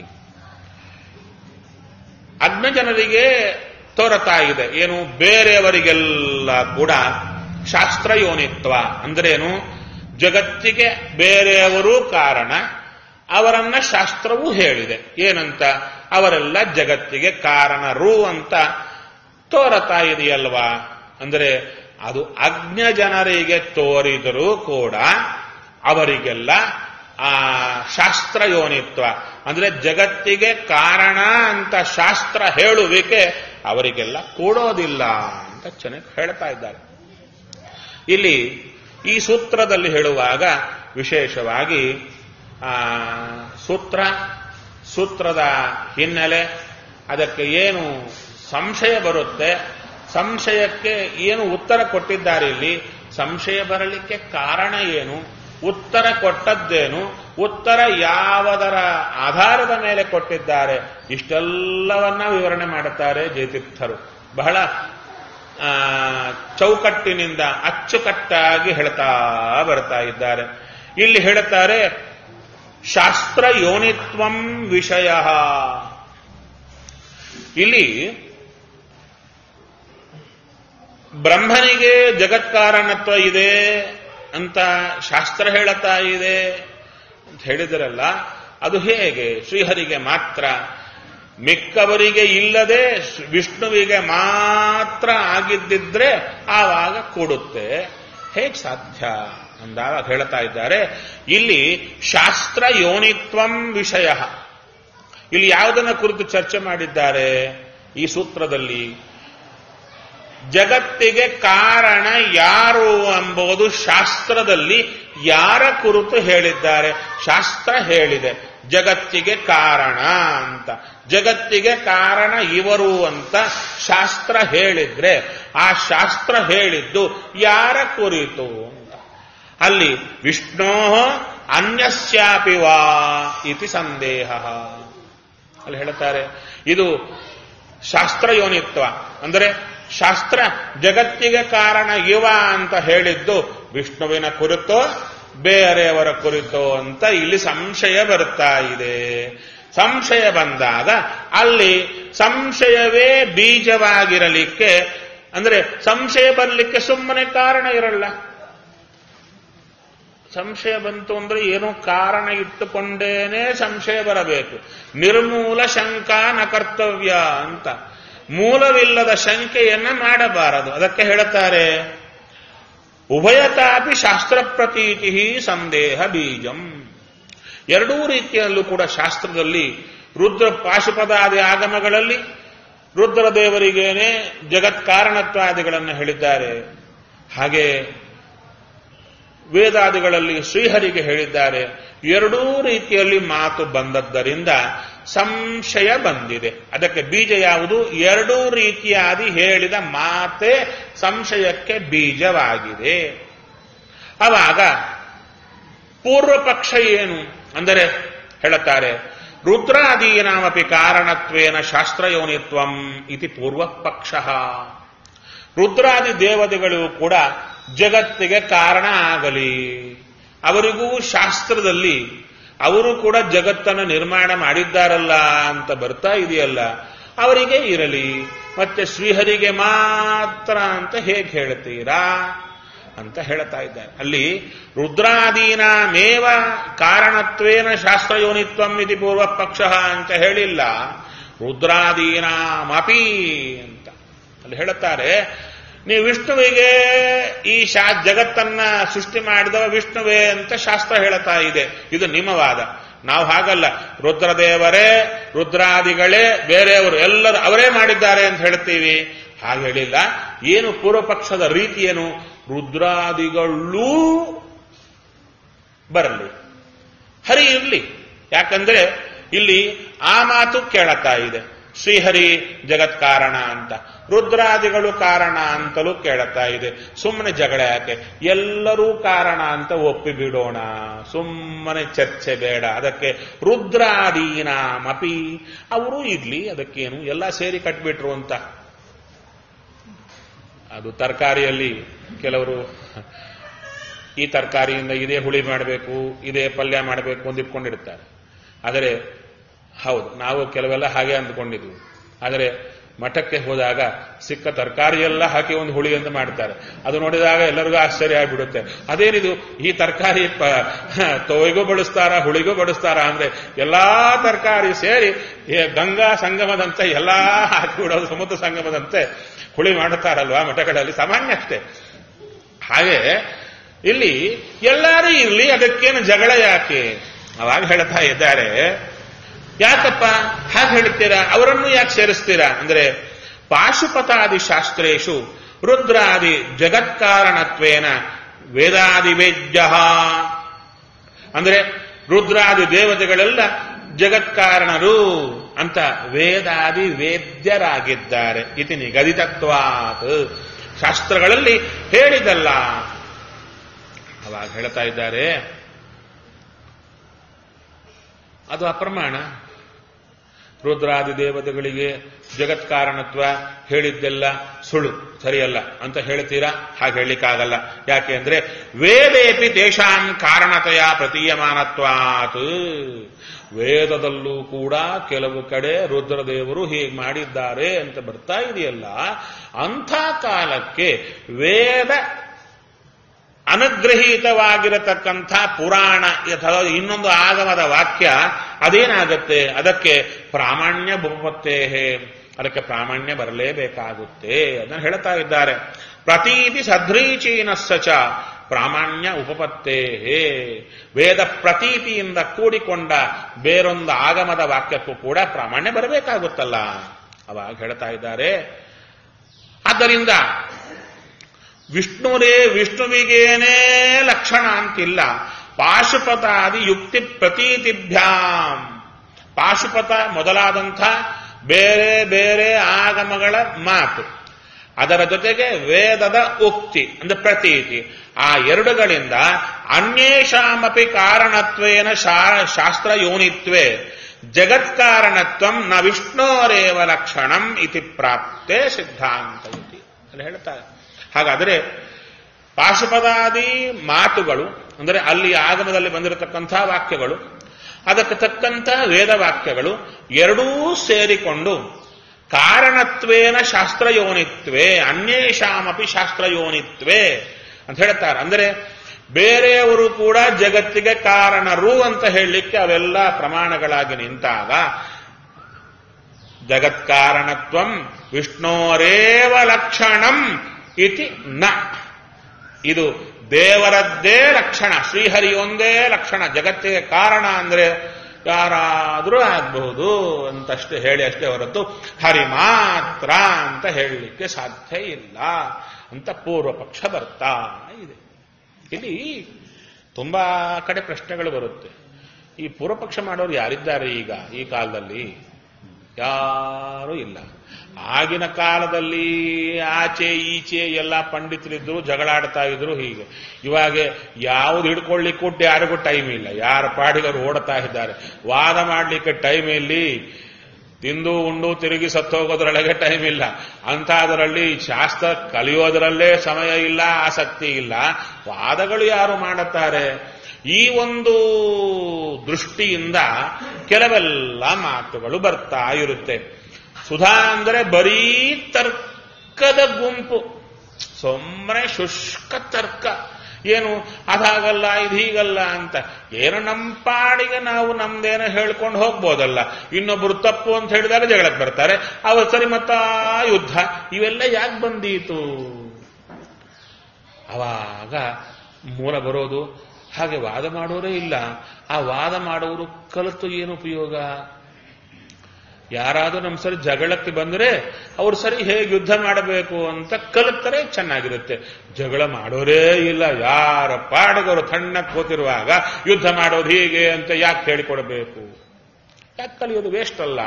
ಅಜ್ಞ ಜನರಿಗೆ ತೋರತಾ ಇದೆ ಏನು ಬೇರೆಯವರಿಗೆಲ್ಲ ಕೂಡ ಶಾಸ್ತ್ರಯೋನಿತ್ವ ಅಂದ್ರೇನು ಜಗತ್ತಿಗೆ ಬೇರೆಯವರು ಕಾರಣ ಅವರನ್ನ ಶಾಸ್ತ್ರವೂ ಹೇಳಿದೆ ಏನಂತ ಅವರೆಲ್ಲ ಜಗತ್ತಿಗೆ ಕಾರಣರು ಅಂತ ತೋರತಾ ಇದೆಯಲ್ವಾ ಅಂದರೆ ಅದು ಅಜ್ಞ ಜನರಿಗೆ ತೋರಿದರೂ ಕೂಡ ಅವರಿಗೆಲ್ಲ ಆ ಶಾಸ್ತ್ರ ಯೋನಿತ್ವ ಅಂದ್ರೆ ಜಗತ್ತಿಗೆ ಕಾರಣ ಅಂತ ಶಾಸ್ತ್ರ ಹೇಳುವಿಕೆ ಅವರಿಗೆಲ್ಲ ಕೂಡೋದಿಲ್ಲ ಅಂತ ಚೆನ್ನಾಗಿ ಹೇಳ್ತಾ ಇದ್ದಾರೆ ಇಲ್ಲಿ ಈ ಸೂತ್ರದಲ್ಲಿ ಹೇಳುವಾಗ ವಿಶೇಷವಾಗಿ ಆ ಸೂತ್ರ ಸೂತ್ರದ ಹಿನ್ನೆಲೆ ಅದಕ್ಕೆ ಏನು ಸಂಶಯ ಬರುತ್ತೆ ಸಂಶಯಕ್ಕೆ ಏನು ಉತ್ತರ ಕೊಟ್ಟಿದ್ದಾರೆ ಇಲ್ಲಿ ಸಂಶಯ ಬರಲಿಕ್ಕೆ ಕಾರಣ ಏನು ಉತ್ತರ ಕೊಟ್ಟದ್ದೇನು ಉತ್ತರ ಯಾವುದರ ಆಧಾರದ ಮೇಲೆ ಕೊಟ್ಟಿದ್ದಾರೆ ಇಷ್ಟೆಲ್ಲವನ್ನ ವಿವರಣೆ ಮಾಡುತ್ತಾರೆ ಜಯತೀರ್ಥರು ಬಹಳ ಆ, ಚೌಕಟ್ಟಿನಿಂದ ಅಚ್ಚುಕಟ್ಟಾಗಿ ಹೇಳ್ತಾ ಬರ್ತಾ ಇದ್ದಾರೆ ಇಲ್ಲಿ ಹೇಳುತ್ತಾರೆ ಶಾಸ್ತ್ರ ಯೋನಿತ್ವಂ ವಿಷಯ ಇಲ್ಲಿ ಬ್ರಹ್ಮನಿಗೆ ಜಗತ್ಕಾರಣತ್ವ ಇದೆ ಅಂತ ಶಾಸ್ತ್ರ ಹೇಳುತ್ತಾ ಇದೆ ಅಂತ ಹೇಳಿದರಲ್ಲ ಅದು ಹೇಗೆ ಶ್ರೀಹರಿಗೆ ಮಾತ್ರ ಮಿಕ್ಕವರಿಗೆ ಇಲ್ಲದೆ ವಿಷ್ಣುವಿಗೆ ಮಾತ್ರ ಆಗಿದ್ದಿದ್ರೆ ಆವಾಗ ಕೂಡುತ್ತೆ ಹೇಗೆ ಸಾಧ್ಯ ಅಂದಾಗ ಹೇಳ್ತಾ ಇದ್ದಾರೆ ಇಲ್ಲಿ ಶಾಸ್ತ್ರ ಯೋನಿತ್ವಂ ವಿಷಯ ಇಲ್ಲಿ ಯಾವುದನ್ನ ಕುರಿತು ಚರ್ಚೆ ಮಾಡಿದ್ದಾರೆ ಈ ಸೂತ್ರದಲ್ಲಿ ಜಗತ್ತಿಗೆ ಕಾರಣ ಯಾರು ಎಂಬುದು ಶಾಸ್ತ್ರದಲ್ಲಿ ಯಾರ ಕುರಿತು ಹೇಳಿದ್ದಾರೆ ಶಾಸ್ತ್ರ ಹೇಳಿದೆ ಜಗತ್ತಿಗೆ ಕಾರಣ ಅಂತ ಜಗತ್ತಿಗೆ ಕಾರಣ ಇವರು ಅಂತ ಶಾಸ್ತ್ರ ಹೇಳಿದ್ರೆ ಆ ಶಾಸ್ತ್ರ ಹೇಳಿದ್ದು ಯಾರ ಕುರಿತು ಅಂತ ಅಲ್ಲಿ ವಿಷ್ಣೋ ಅನ್ಯಸ್ಯಾಪಿ ವಾ ಇತಿ ಸಂದೇಹ ಅಲ್ಲಿ ಹೇಳ್ತಾರೆ ಇದು ಶಾಸ್ತ್ರ ಯೋನಿತ್ವ ಅಂದರೆ ಶಾಸ್ತ್ರ ಜಗತ್ತಿಗೆ ಕಾರಣ ಇವ ಅಂತ ಹೇಳಿದ್ದು ವಿಷ್ಣುವಿನ ಕುರಿತೋ ಬೇರೆಯವರ ಕುರಿತೋ ಅಂತ ಇಲ್ಲಿ ಸಂಶಯ ಬರ್ತಾ ಇದೆ ಸಂಶಯ ಬಂದಾಗ ಅಲ್ಲಿ ಸಂಶಯವೇ ಬೀಜವಾಗಿರಲಿಕ್ಕೆ ಅಂದ್ರೆ ಸಂಶಯ ಬರಲಿಕ್ಕೆ ಸುಮ್ಮನೆ ಕಾರಣ ಇರಲ್ಲ ಸಂಶಯ ಬಂತು ಅಂದ್ರೆ ಏನೋ ಕಾರಣ ಇಟ್ಟುಕೊಂಡೇನೆ ಸಂಶಯ ಬರಬೇಕು ನಿರ್ಮೂಲ ಶಂಕಾ ನ ಕರ್ತವ್ಯ ಅಂತ ಮೂಲವಿಲ್ಲದ ಶಂಕೆಯನ್ನ ಮಾಡಬಾರದು ಅದಕ್ಕೆ ಹೇಳುತ್ತಾರೆ ಉಭಯತಾಪಿ ಶಾಸ್ತ್ರ ಪ್ರತೀತಿ ಸಂದೇಹ ಬೀಜಂ ಎರಡೂ ರೀತಿಯಲ್ಲೂ ಕೂಡ ಶಾಸ್ತ್ರದಲ್ಲಿ ರುದ್ರ ಪಾಶುಪದಾದಿ ಆಗಮಗಳಲ್ಲಿ ರುದ್ರದೇವರಿಗೇನೆ ಜಗತ್ಕಾರಣತ್ವಾದಿಗಳನ್ನು ಹೇಳಿದ್ದಾರೆ ಹಾಗೆ ವೇದಾದಿಗಳಲ್ಲಿ ಶ್ರೀಹರಿಗೆ ಹೇಳಿದ್ದಾರೆ ಎರಡೂ ರೀತಿಯಲ್ಲಿ ಮಾತು ಬಂದದ್ದರಿಂದ ಸಂಶಯ ಬಂದಿದೆ ಅದಕ್ಕೆ ಬೀಜ ಯಾವುದು ಎರಡೂ ರೀತಿಯಾದಿ ಹೇಳಿದ ಮಾತೇ ಸಂಶಯಕ್ಕೆ ಬೀಜವಾಗಿದೆ ಅವಾಗ ಪೂರ್ವ ಪಕ್ಷ ಏನು ಅಂದರೆ ಹೇಳುತ್ತಾರೆ ರುದ್ರಾದೀನಾಮಪಿ ಕಾರಣತ್ವೇನ ಶಾಸ್ತ್ರಯೋನಿತ್ವಂ ಇತಿ ಪೂರ್ವ ಪಕ್ಷ ರುದ್ರಾದಿ ದೇವತೆಗಳು ಕೂಡ ಜಗತ್ತಿಗೆ ಕಾರಣ ಆಗಲಿ ಅವರಿಗೂ ಶಾಸ್ತ್ರದಲ್ಲಿ ಅವರು ಕೂಡ ಜಗತ್ತನ್ನು ನಿರ್ಮಾಣ ಮಾಡಿದ್ದಾರಲ್ಲ ಅಂತ ಬರ್ತಾ ಇದೆಯಲ್ಲ ಅವರಿಗೆ ಇರಲಿ ಮತ್ತೆ ಶ್ರೀಹರಿಗೆ ಮಾತ್ರ ಅಂತ ಹೇಗೆ ಹೇಳ್ತೀರಾ ಅಂತ ಹೇಳ್ತಾ ಇದ್ದಾರೆ ಅಲ್ಲಿ ರುದ್ರಾದೀನ ಮೇವ ಕಾರಣತ್ವೇನ ಶಾಸ್ತ್ರಯೋನಿತ್ವಂ ಇತಿ ಪೂರ್ವ ಪಕ್ಷ ಅಂತ ಹೇಳಿಲ್ಲ ರುದ್ರಾದೀನಾಮಪಿ ಅಂತ ಅಲ್ಲಿ ಹೇಳುತ್ತಾರೆ ನೀವು ವಿಷ್ಣುವಿಗೆ ಈ ಶಾ ಜಗತ್ತನ್ನ ಸೃಷ್ಟಿ ಮಾಡಿದವ ವಿಷ್ಣುವೇ ಅಂತ ಶಾಸ್ತ್ರ ಹೇಳ್ತಾ ಇದೆ ಇದು ನಿಮ್ಮ ವಾದ ನಾವು ಹಾಗಲ್ಲ ರುದ್ರದೇವರೇ ರುದ್ರಾದಿಗಳೇ ಬೇರೆಯವರು ಎಲ್ಲರೂ ಅವರೇ ಮಾಡಿದ್ದಾರೆ ಅಂತ ಹೇಳ್ತೀವಿ ಹಾಗೆ ಹೇಳಿಲ್ಲ ಏನು ಪೂರ್ವ ಪಕ್ಷದ ರೀತಿ ಏನು ರುದ್ರಾದಿಗಳೂ ಬರಲಿ ಹರಿ ಇರಲಿ ಯಾಕಂದ್ರೆ ಇಲ್ಲಿ ಆ ಮಾತು ಕೇಳತಾ ಇದೆ ಶ್ರೀಹರಿ ಜಗತ್ ಕಾರಣ ಅಂತ ರುದ್ರಾದಿಗಳು ಕಾರಣ ಅಂತಲೂ ಕೇಳುತ್ತಾ ಇದೆ ಸುಮ್ಮನೆ ಜಗಳ ಯಾಕೆ ಎಲ್ಲರೂ ಕಾರಣ ಅಂತ ಒಪ್ಪಿ ಬಿಡೋಣ ಸುಮ್ಮನೆ ಚರ್ಚೆ ಬೇಡ ಅದಕ್ಕೆ ರುದ್ರಾದೀನಾಮಪಿ ಅವರು ಇರ್ಲಿ ಅದಕ್ಕೇನು ಎಲ್ಲ ಸೇರಿ ಕಟ್ಬಿಟ್ರು ಅಂತ ಅದು ತರಕಾರಿಯಲ್ಲಿ ಕೆಲವರು ಈ ತರಕಾರಿಯಿಂದ ಇದೇ ಹುಳಿ ಮಾಡಬೇಕು ಇದೇ ಪಲ್ಯ ಮಾಡಬೇಕು ಅಂತ ಇಟ್ಕೊಂಡಿರ್ತಾರೆ ಆದರೆ ಹೌದು ನಾವು ಕೆಲವೆಲ್ಲ ಹಾಗೆ ಅಂದ್ಕೊಂಡಿದ್ವಿ ಆದರೆ ಮಠಕ್ಕೆ ಹೋದಾಗ ಸಿಕ್ಕ ತರಕಾರಿ ಎಲ್ಲ ಹಾಕಿ ಒಂದು ಹುಳಿ ಅಂತ ಮಾಡ್ತಾರೆ ಅದು ನೋಡಿದಾಗ ಎಲ್ಲರಿಗೂ ಆಶ್ಚರ್ಯ ಆಗಿಬಿಡುತ್ತೆ ಅದೇನಿದು ಈ ತರಕಾರಿ ತೊಯ್ಗೂ ಬಡಿಸ್ತಾರ ಹುಳಿಗೂ ಬಡಿಸ್ತಾರ ಅಂದ್ರೆ ಎಲ್ಲಾ ತರಕಾರಿ ಸೇರಿ ಗಂಗಾ ಸಂಗಮದಂತೆ ಎಲ್ಲಾ ಹಾಕಿಬಿಡೋದು ಸಮುದ್ರ ಸಂಗಮದಂತೆ ಹುಳಿ ಮಾಡುತ್ತಾರಲ್ವಾ ಮಠಗಳಲ್ಲಿ ಸಾಮಾನ್ಯ ಅಷ್ಟೇ ಹಾಗೆ ಇಲ್ಲಿ ಎಲ್ಲರೂ ಇರಲಿ ಅದಕ್ಕೇನು ಜಗಳ ಯಾಕೆ ಅವಾಗ ಹೇಳ್ತಾ ಇದ್ದಾರೆ ಯಾಕಪ್ಪ ಹಾಗೆ ಹೇಳ್ತೀರಾ ಅವರನ್ನು ಯಾಕೆ ಸೇರಿಸ್ತೀರಾ ಅಂದ್ರೆ ಪಾಶುಪತಾದಿ ಶಾಸ್ತ್ರೇಶು ರುದ್ರಾದಿ ಜಗತ್ಕಾರಣತ್ವೇನ ವೇದಾದಿ ವೇದ್ಯ ಅಂದ್ರೆ ರುದ್ರಾದಿ ದೇವತೆಗಳೆಲ್ಲ ಜಗತ್ಕಾರಣರು ಅಂತ ವೇದಾದಿ ವೇದ್ಯರಾಗಿದ್ದಾರೆ ಇತಿ ನಿಗದಿತತ್ವಾತ್ ಶಾಸ್ತ್ರಗಳಲ್ಲಿ ಹೇಳಿದಲ್ಲ ಅವಾಗ ಹೇಳ್ತಾ ಇದ್ದಾರೆ ಅದು ಅಪ್ರಮಾಣ ರುದ್ರಾದಿ ದೇವತೆಗಳಿಗೆ ಜಗತ್ಕಾರಣತ್ವ ಹೇಳಿದ್ದೆಲ್ಲ ಸುಳ್ಳು ಸರಿಯಲ್ಲ ಅಂತ ಹೇಳ್ತೀರಾ ಹಾಗೆ ಹೇಳಲಿಕ್ಕಾಗಲ್ಲ ಯಾಕೆ ಅಂದ್ರೆ ವೇದೇಪಿ ದೇಶಾಂ ಕಾರಣತೆಯ ಪ್ರತೀಯಮಾನತ್ವಾತ್ ವೇದದಲ್ಲೂ ಕೂಡ ಕೆಲವು ಕಡೆ ರುದ್ರದೇವರು ಹೀಗೆ ಮಾಡಿದ್ದಾರೆ ಅಂತ ಬರ್ತಾ ಇದೆಯಲ್ಲ ಅಂಥ ಕಾಲಕ್ಕೆ ವೇದ ಅನುಗ್ರಹೀತವಾಗಿರತಕ್ಕಂಥ ಪುರಾಣ ಅಥವಾ ಇನ್ನೊಂದು ಆಗಮದ ವಾಕ್ಯ ಅದೇನಾಗತ್ತೆ ಅದಕ್ಕೆ ಪ್ರಾಮಾಣ್ಯ ಬಹುಪತ್ತೇಹೇ ಅದಕ್ಕೆ ಪ್ರಾಮಾಣ್ಯ ಬರಲೇಬೇಕಾಗುತ್ತೆ ಅದನ್ನು ಹೇಳ್ತಾ ಇದ್ದಾರೆ ಪ್ರತೀತಿ ಸಧ್ರೀಚೀನಸ್ಸ ಪ್ರಾಮಾಣ್ಯ ಉಪಪತ್ತೇಹೇ ವೇದ ಪ್ರತೀತಿಯಿಂದ ಕೂಡಿಕೊಂಡ ಬೇರೊಂದು ಆಗಮದ ವಾಕ್ಯಕ್ಕೂ ಕೂಡ ಪ್ರಾಮಾಣ್ಯ ಬರಬೇಕಾಗುತ್ತಲ್ಲ ಅವಾಗ ಹೇಳ್ತಾ ಇದ್ದಾರೆ ಆದ್ದರಿಂದ ವಿಷ್ಣುರೇ ವಿಷ್ಣುವಿಗೇನೇ ಲಕ್ಷಣ ಅಂತಿಲ್ಲ ಪಾಶುಪತಾದಿ ಯುಕ್ತಿ ಪ್ರತೀತಿಭ್ಯಾಂ ಪಾಶುಪತ ಮೊದಲಾದಂಥ ಬೇರೆ ಬೇರೆ ಆಗಮಗಳ ಮಾತು ಅದರ ಜೊತೆಗೆ ವೇದದ ಉಕ್ತಿ ಅಂದ್ರೆ ಪ್ರತೀತಿ ಆ ಎರಡುಗಳಿಂದ ಅನ್ಯೇಷಾಮಪಿ ಕಾರಣತ್ವೇನ ಶಾಸ್ತ್ರ ಯೋನಿತ್ವೇ ಜಗತ್ಕಾರಣತ್ವಂ ನ ವಿಷ್ಣೋರೇವ ಲಕ್ಷಣಂ ಇತಿ ಪ್ರಾಪ್ತೆ ಸಿದ್ಧಾಂತ ಇತಿ ಅಲ್ಲಿ ಹೇಳ್ತಾರೆ ಹಾಗಾದರೆ ಪಾಶುಪದಾದಿ ಮಾತುಗಳು ಅಂದರೆ ಅಲ್ಲಿ ಆಗಮದಲ್ಲಿ ಬಂದಿರತಕ್ಕಂಥ ವಾಕ್ಯಗಳು ಅದಕ್ಕೆ ತಕ್ಕಂಥ ವೇದ ವಾಕ್ಯಗಳು ಎರಡೂ ಸೇರಿಕೊಂಡು ಕಾರಣತ್ವೇನ ಶಾಸ್ತ್ರಯೋನಿತ್ವೇ ಅನ್ಯೇಷಾಮಪಿ ಶಾಸ್ತ್ರಯೋನಿತ್ವೇ ಅಂತ ಹೇಳ್ತಾರೆ ಅಂದರೆ ಬೇರೆಯವರು ಕೂಡ ಜಗತ್ತಿಗೆ ಕಾರಣರು ಅಂತ ಹೇಳಲಿಕ್ಕೆ ಅವೆಲ್ಲ ಪ್ರಮಾಣಗಳಾಗಿ ನಿಂತಾಗ ಜಗತ್ಕಾರಣತ್ವಂ ವಿಷ್ಣೋರೇವ ಲಕ್ಷಣಂ ಇತಿ ನ ಇದು ದೇವರದ್ದೇ ಲಕ್ಷಣ ಶ್ರೀಹರಿ ಒಂದೇ ಲಕ್ಷಣ ಜಗತ್ತಿಗೆ ಕಾರಣ ಅಂದ್ರೆ ಯಾರಾದರೂ ಆಗಬಹುದು ಅಂತಷ್ಟೇ ಹೇಳಿ ಅಷ್ಟೇ ಹೊರತು ಹರಿ ಮಾತ್ರ ಅಂತ ಹೇಳಲಿಕ್ಕೆ ಸಾಧ್ಯ ಇಲ್ಲ ಅಂತ ಪೂರ್ವ ಪಕ್ಷ ಬರ್ತಾ ಇದೆ ಇಲ್ಲಿ ತುಂಬಾ ಕಡೆ ಪ್ರಶ್ನೆಗಳು ಬರುತ್ತೆ ಈ ಪೂರ್ವಪಕ್ಷ ಮಾಡೋರು ಯಾರಿದ್ದಾರೆ ಈಗ ಈ ಕಾಲದಲ್ಲಿ ಯಾರೂ ಇಲ್ಲ ಆಗಿನ ಕಾಲದಲ್ಲಿ ಆಚೆ ಈಚೆ ಎಲ್ಲ ಪಂಡಿತರಿದ್ರು ಜಗಳಾಡ್ತಾ ಇದ್ರು ಹೀಗೆ ಇವಾಗ ಯಾವ್ದು ಹಿಡ್ಕೊಳ್ಳಿಕ್ಕೂ ಯಾರಿಗೂ ಟೈಮ್ ಇಲ್ಲ ಯಾರ ಪಾಡಿಗರು ಓಡ್ತಾ ಇದ್ದಾರೆ ವಾದ ಮಾಡಲಿಕ್ಕೆ ಟೈಮ್ ಇಲ್ಲಿ ತಿಂದು ಉಂಡು ತಿರುಗಿ ಸತ್ತೋಗೋದ್ರೊಳಗೆ ಟೈಮ್ ಇಲ್ಲ ಅಂಥದ್ರಲ್ಲಿ ಶಾಸ್ತ್ರ ಕಲಿಯೋದರಲ್ಲೇ ಸಮಯ ಇಲ್ಲ ಆಸಕ್ತಿ ಇಲ್ಲ ವಾದಗಳು ಯಾರು ಮಾಡುತ್ತಾರೆ ಈ ಒಂದು ದೃಷ್ಟಿಯಿಂದ ಕೆಲವೆಲ್ಲ ಮಾತುಗಳು ಬರ್ತಾ ಇರುತ್ತೆ ಸುಧಾ ಅಂದ್ರೆ ಬರೀ ತರ್ಕದ ಗುಂಪು ಸೊಮ್ಮನೆ ಶುಷ್ಕ ತರ್ಕ ಏನು ಅದಾಗಲ್ಲ ಇದು ಹೀಗಲ್ಲ ಅಂತ ಏನು ನಮ್ಮ ಪಾಡಿಗೆ ನಾವು ನಮ್ದೇನೋ ಹೇಳ್ಕೊಂಡು ಹೋಗ್ಬೋದಲ್ಲ ಇನ್ನೊಬ್ರು ತಪ್ಪು ಅಂತ ಹೇಳಿದಾಗ ಜಗಳಕ್ಕೆ ಬರ್ತಾರೆ ಅವ ಸರಿ ಮತ್ತ ಯುದ್ಧ ಇವೆಲ್ಲ ಯಾಕೆ ಬಂದೀತು ಅವಾಗ ಮೂಲ ಬರೋದು ಹಾಗೆ ವಾದ ಮಾಡೋರೇ ಇಲ್ಲ ಆ ವಾದ ಮಾಡೋರು ಕಲಿತು ಏನು ಉಪಯೋಗ ಯಾರಾದರೂ ನಮ್ಮ ಸರಿ ಜಗಳಕ್ಕೆ ಬಂದರೆ ಅವ್ರು ಸರಿ ಹೇಗೆ ಯುದ್ಧ ಮಾಡಬೇಕು ಅಂತ ಕಲಿತರೆ ಚೆನ್ನಾಗಿರುತ್ತೆ ಜಗಳ ಮಾಡೋರೇ ಇಲ್ಲ ಯಾರ ಪಾಡಗವರು ತಣ್ಣಕ್ಕೆ ಕೂತಿರುವಾಗ ಯುದ್ಧ ಮಾಡೋದು ಹೀಗೆ ಅಂತ ಯಾಕೆ ಹೇಳಿಕೊಡಬೇಕು ಯಾಕೆ ಕಲಿಯೋದು ವೇಸ್ಟ್ ಅಲ್ಲ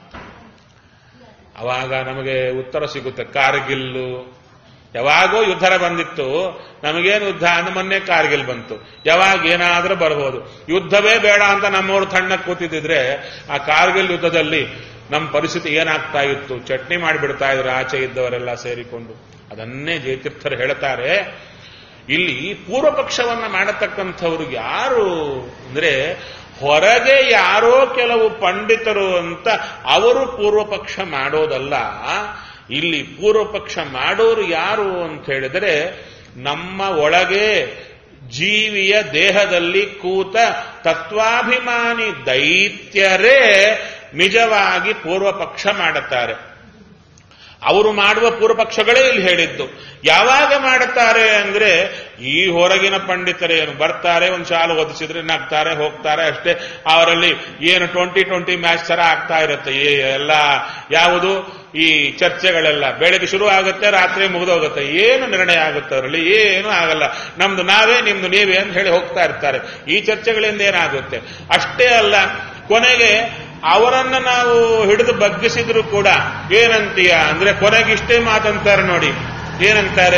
ಅವಾಗ ನಮಗೆ ಉತ್ತರ ಸಿಗುತ್ತೆ ಕಾರ್ಗಿಲ್ಲು ಯಾವಾಗೋ ಯುದ್ಧರ ಬಂದಿತ್ತು ನಮಗೇನು ಯುದ್ಧ ಅಂದ್ರೆ ಮೊನ್ನೆ ಕಾರ್ಗಿಲ್ ಬಂತು ಯಾವಾಗ ಏನಾದ್ರೂ ಬರ್ಬೋದು ಯುದ್ಧವೇ ಬೇಡ ಅಂತ ನಮ್ಮವರು ತಣ್ಣಕ್ಕೆ ಕೂತಿದ್ರೆ ಆ ಕಾರ್ಗಿಲ್ ಯುದ್ಧದಲ್ಲಿ ನಮ್ಮ ಪರಿಸ್ಥಿತಿ ಏನಾಗ್ತಾ ಇತ್ತು ಚಟ್ನಿ ಮಾಡಿಬಿಡ್ತಾ ಇದ್ರು ಆಚೆ ಇದ್ದವರೆಲ್ಲ ಸೇರಿಕೊಂಡು ಅದನ್ನೇ ಜಯತೀರ್ಥರು ಹೇಳ್ತಾರೆ ಇಲ್ಲಿ ಪೂರ್ವ ಪಕ್ಷವನ್ನ ಮಾಡತಕ್ಕಂಥವ್ರು ಯಾರು ಅಂದ್ರೆ ಹೊರಗೆ ಯಾರೋ ಕೆಲವು ಪಂಡಿತರು ಅಂತ ಅವರು ಪೂರ್ವ ಪಕ್ಷ ಮಾಡೋದಲ್ಲ ಇಲ್ಲಿ ಪೂರ್ವ ಪಕ್ಷ ಮಾಡೋರು ಯಾರು ಅಂತ ಹೇಳಿದರೆ ನಮ್ಮ ಒಳಗೆ ಜೀವಿಯ ದೇಹದಲ್ಲಿ ಕೂತ ತತ್ವಾಭಿಮಾನಿ ದೈತ್ಯರೇ ನಿಜವಾಗಿ ಪೂರ್ವ ಪಕ್ಷ ಮಾಡುತ್ತಾರೆ ಅವರು ಮಾಡುವ ಪೂರ್ವ ಪಕ್ಷಗಳೇ ಇಲ್ಲಿ ಹೇಳಿದ್ದು ಯಾವಾಗ ಮಾಡುತ್ತಾರೆ ಅಂದ್ರೆ ಈ ಹೊರಗಿನ ಪಂಡಿತರೇನು ಬರ್ತಾರೆ ಒಂದು ಶಾಲು ಒದಿಸಿದ್ರೆ ನಗ್ತಾರೆ ಹೋಗ್ತಾರೆ ಅಷ್ಟೇ ಅವರಲ್ಲಿ ಏನು ಟ್ವೆಂಟಿ ಟ್ವೆಂಟಿ ಮ್ಯಾಚ್ ತರ ಆಗ್ತಾ ಇರುತ್ತೆ ಈ ಎಲ್ಲ ಯಾವುದು ಈ ಚರ್ಚೆಗಳೆಲ್ಲ ಬೆಳಗ್ಗೆ ಶುರು ಆಗುತ್ತೆ ರಾತ್ರಿ ಮುಗಿದೋಗುತ್ತೆ ಏನು ನಿರ್ಣಯ ಆಗುತ್ತೆ ಅವರಲ್ಲಿ ಏನು ಆಗಲ್ಲ ನಮ್ದು ನಾವೇ ನಿಮ್ದು ನೀವೇ ಅಂತ ಹೇಳಿ ಹೋಗ್ತಾ ಇರ್ತಾರೆ ಈ ಚರ್ಚೆಗಳಿಂದ ಏನಾಗುತ್ತೆ ಅಷ್ಟೇ ಅಲ್ಲ ಕೊನೆಗೆ ಅವರನ್ನ ನಾವು ಹಿಡಿದು ಬಗ್ಗಿಸಿದ್ರು ಕೂಡ ಏನಂತೀಯ ಅಂದ್ರೆ ಕೊನೆಗೆ ಇಷ್ಟೇ ಮಾತಂತಾರೆ ನೋಡಿ ಏನಂತಾರೆ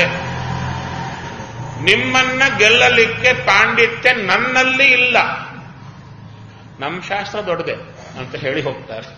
ನಿಮ್ಮನ್ನ ಗೆಲ್ಲಲಿಕ್ಕೆ ಪಾಂಡಿತ್ಯ ನನ್ನಲ್ಲಿ ಇಲ್ಲ ನಮ್ಮ ಶಾಸ್ತ್ರ ದೊಡ್ಡದೆ ಅಂತ ಹೇಳಿ ಹೋಗ್ತಾರೆ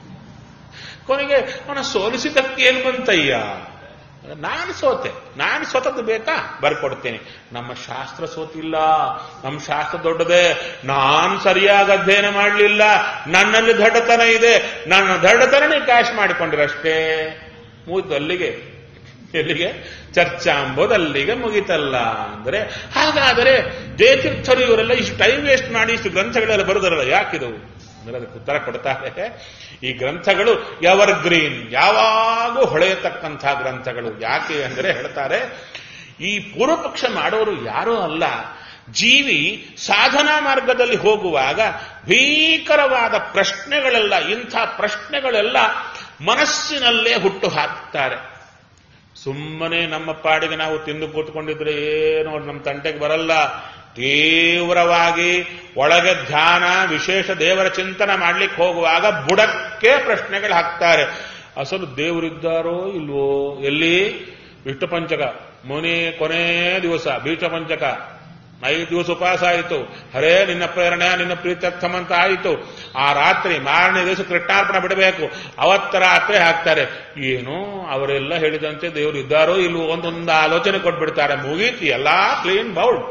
ಕೊನೆಗೆ ಅವನ ಸೋಲಿಸಿದಕ್ಕೆ ಏನು ಬಂತಯ್ಯ ನಾನು ಸೋತೆ ನಾನು ಸೋತದ್ದು ಬೇಕಾ ಬರ್ಕೊಡ್ತೇನೆ ನಮ್ಮ ಶಾಸ್ತ್ರ ಸೋತಿಲ್ಲ ನಮ್ಮ ಶಾಸ್ತ್ರ ದೊಡ್ಡದೆ ನಾನ್ ಸರಿಯಾಗಿ ಅಧ್ಯಯನ ಮಾಡಲಿಲ್ಲ ನನ್ನಲ್ಲಿ ದಡ್ಡತನ ಇದೆ ನನ್ನ ದಡ್ಡತನ ನೀವು ಕ್ಯಾಶ್ ಮಾಡಿಕೊಂಡಿರಷ್ಟೇ ಮುಗಿದು ಅಲ್ಲಿಗೆ ಎಲ್ಲಿಗೆ ಚರ್ಚಾ ಅಂಬೋದು ಅಲ್ಲಿಗೆ ಮುಗಿತಲ್ಲ ಅಂದ್ರೆ ಹಾಗಾದರೆ ಜಯತೀರ್ಥರು ಇವರೆಲ್ಲ ಇಷ್ಟು ಟೈಮ್ ವೇಸ್ಟ್ ಮಾಡಿ ಇಷ್ಟು ಗ್ರಂಥಗಳೆಲ್ಲ ಬರುದರಲ್ಲ ಯಾಕಿದು ಅಂದ್ರೆ ಅದಕ್ಕೆ ಉತ್ತರ ಕೊಡ್ತಾರೆ ಈ ಗ್ರಂಥಗಳು ಎವರ್ ಗ್ರೀನ್ ಯಾವಾಗೂ ಹೊಳೆಯತಕ್ಕಂಥ ಗ್ರಂಥಗಳು ಯಾಕೆ ಅಂದರೆ ಹೇಳ್ತಾರೆ ಈ ಪೂರ್ವಪಕ್ಷ ಮಾಡೋರು ಯಾರೂ ಅಲ್ಲ ಜೀವಿ ಸಾಧನಾ ಮಾರ್ಗದಲ್ಲಿ ಹೋಗುವಾಗ ಭೀಕರವಾದ ಪ್ರಶ್ನೆಗಳೆಲ್ಲ ಇಂಥ ಪ್ರಶ್ನೆಗಳೆಲ್ಲ ಮನಸ್ಸಿನಲ್ಲೇ ಹುಟ್ಟು ಹಾಕ್ತಾರೆ ಸುಮ್ಮನೆ ನಮ್ಮ ಪಾಡಿಗೆ ನಾವು ತಿಂದು ಕೂತ್ಕೊಂಡಿದ್ರೆ ಏನು ನಮ್ಮ ತಂಟೆಗೆ ಬರಲ್ಲ ತೀವ್ರವಾಗಿ ಒಳಗೆ ಧ್ಯಾನ ವಿಶೇಷ ದೇವರ ಚಿಂತನೆ ಮಾಡ್ಲಿಕ್ಕೆ ಹೋಗುವಾಗ ಬುಡಕ್ಕೆ ಪ್ರಶ್ನೆಗಳು ಹಾಕ್ತಾರೆ ಅಸಲು ದೇವರಿದ್ದಾರೋ ಇಲ್ವೋ ಎಲ್ಲಿ ವಿಷ್ಣು ಪಂಚಕ ಮುನಿ ಕೊನೆ ದಿವಸ ಬೀಚ ಪಂಚಕ ಐದು ದಿವಸ ಉಪವಾಸ ಆಯಿತು ಹರೇ ನಿನ್ನ ಪ್ರೇರಣೆ ನಿನ್ನ ಪ್ರೀತ್ಯರ್ಥಂ ಅಂತ ಆಯಿತು ಆ ರಾತ್ರಿ ಮಾರನೇ ದಿವಸ ಕೃಷ್ಣಾರ್ಪಣೆ ಬಿಡಬೇಕು ಅವತ್ತ ರಾತ್ರಿ ಹಾಕ್ತಾರೆ ಏನು ಅವರೆಲ್ಲ ಹೇಳಿದಂತೆ ದೇವರು ಇದ್ದಾರೋ ಇಲ್ವೋ ಒಂದೊಂದು ಆಲೋಚನೆ ಕೊಟ್ಬಿಡ್ತಾರೆ ಮುಗೀತಿ ಎಲ್ಲಾ ಕ್ಲೀನ್ ಬೌಲ್ಡ್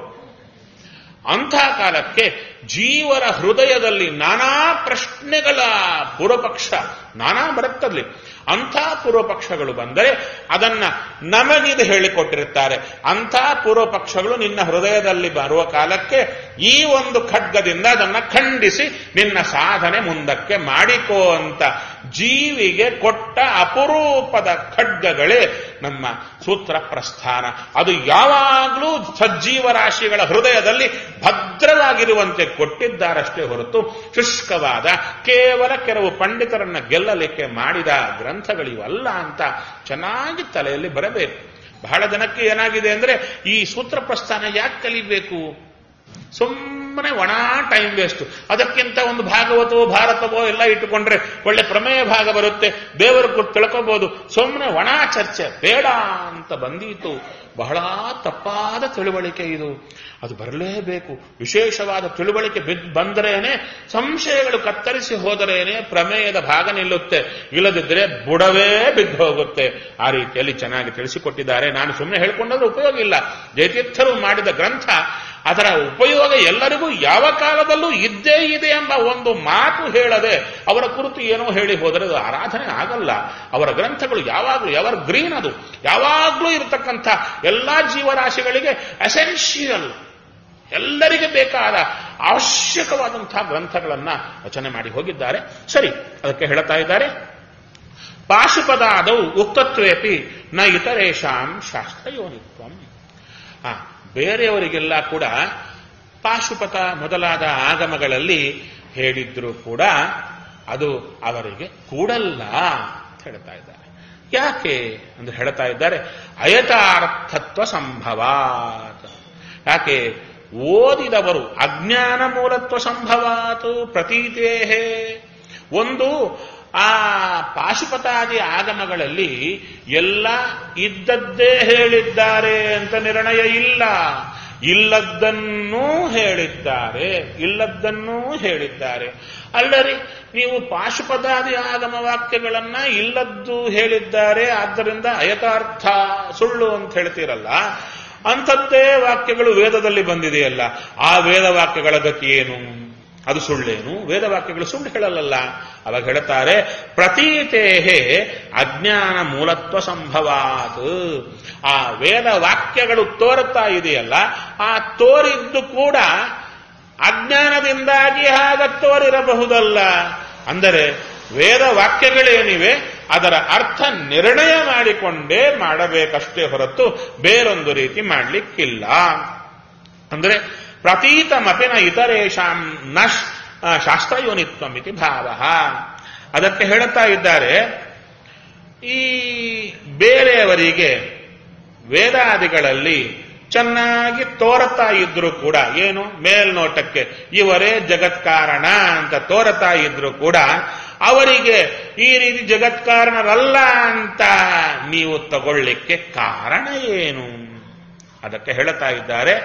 ಅಂಥ ಕಾಲಕ್ಕೆ ಜೀವರ ಹೃದಯದಲ್ಲಿ ನಾನಾ ಪ್ರಶ್ನೆಗಳ ಪೂರ್ವಪಕ್ಷ ನಾನಾ ಬರುತ್ತಲ್ಲಿ ಅಂಥ ಪೂರ್ವಪಕ್ಷಗಳು ಬಂದರೆ ಅದನ್ನ ನಮಗಿದು ಹೇಳಿಕೊಟ್ಟಿರುತ್ತಾರೆ ಅಂಥ ಪೂರ್ವಪಕ್ಷಗಳು ನಿನ್ನ ಹೃದಯದಲ್ಲಿ ಬರುವ ಕಾಲಕ್ಕೆ ಈ ಒಂದು ಖಡ್ಗದಿಂದ ಅದನ್ನ ಖಂಡಿಸಿ ನಿನ್ನ ಸಾಧನೆ ಮುಂದಕ್ಕೆ ಮಾಡಿಕೋ ಅಂತ ಜೀವಿಗೆ ಕೊಟ್ಟ ಅಪರೂಪದ ಖಡ್ಗಗಳೇ ನಮ್ಮ ಸೂತ್ರ ಪ್ರಸ್ಥಾನ ಅದು ಯಾವಾಗಲೂ ಸಜ್ಜೀವ ರಾಶಿಗಳ ಹೃದಯದಲ್ಲಿ ಭದ್ರವಾಗಿರುವಂತೆ ಕೊಟ್ಟಿದ್ದಾರಷ್ಟೇ ಹೊರತು ಶುಷ್ಕವಾದ ಕೇವಲ ಕೆಲವು ಪಂಡಿತರನ್ನ ಗೆಲ್ಲಲಿಕ್ಕೆ ಮಾಡಿದ ಗ್ರಂಥಗಳಿವಲ್ಲ ಅಂತ ಚೆನ್ನಾಗಿ ತಲೆಯಲ್ಲಿ ಬರಬೇಕು ಬಹಳ ಜನಕ್ಕೆ ಏನಾಗಿದೆ ಅಂದ್ರೆ ಈ ಸೂತ್ರ ಪ್ರಸ್ಥಾನ ಯಾಕೆ ಕಲಿಬೇಕು ಸುಮ್ಮನೆ ಸುಮ್ಮನೆ ಒಣ ಟೈಮ್ ವೇಸ್ಟ್ ಅದಕ್ಕಿಂತ ಒಂದು ಭಾಗವತವೋ ಭಾರತವೋ ಎಲ್ಲ ಇಟ್ಟುಕೊಂಡ್ರೆ ಒಳ್ಳೆ ಪ್ರಮೇಯ ಭಾಗ ಬರುತ್ತೆ ದೇವರು ಕೊಟ್ಟು ತಿಳ್ಕೋಬಹುದು ಸುಮ್ಮನೆ ಒಣ ಚರ್ಚೆ ಬೇಡ ಅಂತ ಬಂದೀತು ಬಹಳ ತಪ್ಪಾದ ತಿಳುವಳಿಕೆ ಇದು ಅದು ಬರಲೇಬೇಕು ವಿಶೇಷವಾದ ತಿಳುವಳಿಕೆ ಬಿದ್ ಬಂದರೇನೆ ಸಂಶಯಗಳು ಕತ್ತರಿಸಿ ಹೋದರೇನೆ ಪ್ರಮೇಯದ ಭಾಗ ನಿಲ್ಲುತ್ತೆ ಇಲ್ಲದಿದ್ದರೆ ಬುಡವೇ ಬಿದ್ದು ಹೋಗುತ್ತೆ ಆ ರೀತಿಯಲ್ಲಿ ಚೆನ್ನಾಗಿ ತಿಳಿಸಿಕೊಟ್ಟಿದ್ದಾರೆ ನಾನು ಸುಮ್ಮನೆ ಹೇಳ್ಕೊಂಡಾದ್ರೂ ಉಪಯೋಗ ಇಲ್ಲ ಜಯತೀರ್ಥರು ಮಾಡಿದ ಗ್ರಂಥ ಅದರ ಉಪಯೋಗ ಎಲ್ಲರಿಗೂ ಯಾವ ಕಾಲದಲ್ಲೂ ಇದ್ದೇ ಇದೆ ಎಂಬ ಒಂದು ಮಾತು ಹೇಳದೆ ಅವರ ಕುರಿತು ಏನೋ ಹೇಳಿ ಹೋದರೆ ಅದು ಆರಾಧನೆ ಆಗಲ್ಲ ಅವರ ಗ್ರಂಥಗಳು ಯಾವಾಗಲೂ ಎವರ್ ಗ್ರೀನ್ ಅದು ಯಾವಾಗಲೂ ಇರತಕ್ಕಂಥ ಎಲ್ಲಾ ಜೀವರಾಶಿಗಳಿಗೆ ಅಸೆನ್ಷಿಯಲ್ ಎಲ್ಲರಿಗೆ ಬೇಕಾದ ಅವಶ್ಯಕವಾದಂತಹ ಗ್ರಂಥಗಳನ್ನ ರಚನೆ ಮಾಡಿ ಹೋಗಿದ್ದಾರೆ ಸರಿ ಅದಕ್ಕೆ ಹೇಳ್ತಾ ಇದ್ದಾರೆ ಪಾಶುಪದಾದವು ಉಕ್ತತ್ವೇಪಿ ನ ಇತರೇಶಾಂ ಶಾಸ್ತ್ರಯೋನಿತ್ವಂ ಆ ಬೇರೆಯವರಿಗೆಲ್ಲ ಕೂಡ ಪಾಶುಪತ ಮೊದಲಾದ ಆಗಮಗಳಲ್ಲಿ ಹೇಳಿದ್ರು ಕೂಡ ಅದು ಅವರಿಗೆ ಕೂಡಲ್ಲ ಅಂತ ಹೇಳ್ತಾ ಇದ್ದಾರೆ ಯಾಕೆ ಅಂದ್ರೆ ಹೇಳ್ತಾ ಇದ್ದಾರೆ ಅಯಥಾರ್ಥತ್ವ ಸಂಭವಾತ್ ಯಾಕೆ ಓದಿದವರು ಅಜ್ಞಾನ ಮೂಲತ್ವ ಸಂಭವಾತು ಪ್ರತೀತೇಹೇ ಒಂದು ಆ ಪಾಶುಪತಾದಿ ಆಗಮಗಳಲ್ಲಿ ಎಲ್ಲ ಇದ್ದದ್ದೇ ಹೇಳಿದ್ದಾರೆ ಅಂತ ನಿರ್ಣಯ ಇಲ್ಲ ಇಲ್ಲದ್ದನ್ನೂ ಹೇಳಿದ್ದಾರೆ ಇಲ್ಲದ್ದನ್ನೂ ಹೇಳಿದ್ದಾರೆ ಅಲ್ಲರಿ ನೀವು ಪಾಶುಪದಾದಿ ಆಗಮ ವಾಕ್ಯಗಳನ್ನ ಇಲ್ಲದ್ದು ಹೇಳಿದ್ದಾರೆ ಆದ್ದರಿಂದ ಅಯಥಾರ್ಥ ಸುಳ್ಳು ಅಂತ ಹೇಳ್ತೀರಲ್ಲ ಅಂಥದ್ದೇ ವಾಕ್ಯಗಳು ವೇದದಲ್ಲಿ ಬಂದಿದೆಯಲ್ಲ ಆ ವೇದ ವಾಕ್ಯಗಳ ಗತಿ ಏನು ಅದು ಸುಳ್ಳೇನು ವೇದ ವಾಕ್ಯಗಳು ಸುಳ್ಳು ಹೇಳಲ್ಲ ಅವಾಗ ಹೇಳ್ತಾರೆ ಪ್ರತೀತೇಹೇ ಅಜ್ಞಾನ ಮೂಲತ್ವ ಸಂಭವಾತ್ ಆ ವೇದ ವಾಕ್ಯಗಳು ತೋರುತ್ತಾ ಇದೆಯಲ್ಲ ಆ ತೋರಿದ್ದು ಕೂಡ ಅಜ್ಞಾನದಿಂದಾಗಿ ಆಗ ತೋರಿರಬಹುದಲ್ಲ ಅಂದರೆ ವೇದ ವಾಕ್ಯಗಳೇನಿವೆ ಅದರ ಅರ್ಥ ನಿರ್ಣಯ ಮಾಡಿಕೊಂಡೇ ಮಾಡಬೇಕಷ್ಟೇ ಹೊರತು ಬೇರೊಂದು ರೀತಿ ಮಾಡಲಿಕ್ಕಿಲ್ಲ ಅಂದ್ರೆ ಪ್ರತೀತಮಪಿ ನ ಇತರೇಶಾಂ ನ ಶಾಸ್ತ್ರಯೋನಿತ್ವಂ ಇತಿ ಭಾವ ಅದಕ್ಕೆ ಹೇಳುತ್ತಾ ಇದ್ದಾರೆ ಈ ಬೇರೆಯವರಿಗೆ ವೇದಾದಿಗಳಲ್ಲಿ ಚೆನ್ನಾಗಿ ತೋರತಾ ಇದ್ರು ಕೂಡ ಏನು ಮೇಲ್ನೋಟಕ್ಕೆ ಇವರೇ ಜಗತ್ಕಾರಣ ಅಂತ ತೋರತಾ ಇದ್ರು ಕೂಡ ಅವರಿಗೆ ಈ ರೀತಿ ಜಗತ್ಕಾರಣರಲ್ಲ ಅಂತ ನೀವು ತಗೊಳ್ಳಿಕ್ಕೆ ಕಾರಣ ಏನು ಅದಕ್ಕೆ ಹೇಳುತ್ತಾ ಇದ್ದಾರೆ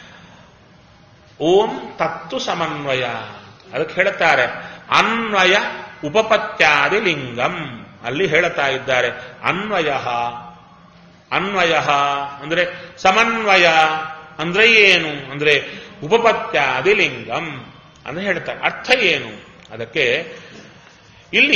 ಓಂ ತತ್ತು ಸಮನ್ವಯ ಅದಕ್ಕೆ ಹೇಳುತ್ತಾರೆ ಅನ್ವಯ ಉಪಪತ್ಯಾದಿ ಲಿಂಗಂ ಅಲ್ಲಿ ಹೇಳುತ್ತಾ ಇದ್ದಾರೆ ಅನ್ವಯ ಅನ್ವಯ ಅಂದ್ರೆ ಸಮನ್ವಯ ಅಂದ್ರೆ ಏನು ಅಂದ್ರೆ ಉಪಪತ್ಯಾದಿ ಲಿಂಗಂ ಅಂದ್ರೆ ಹೇಳ್ತಾರೆ ಅರ್ಥ ಏನು ಅದಕ್ಕೆ ಇಲ್ಲಿ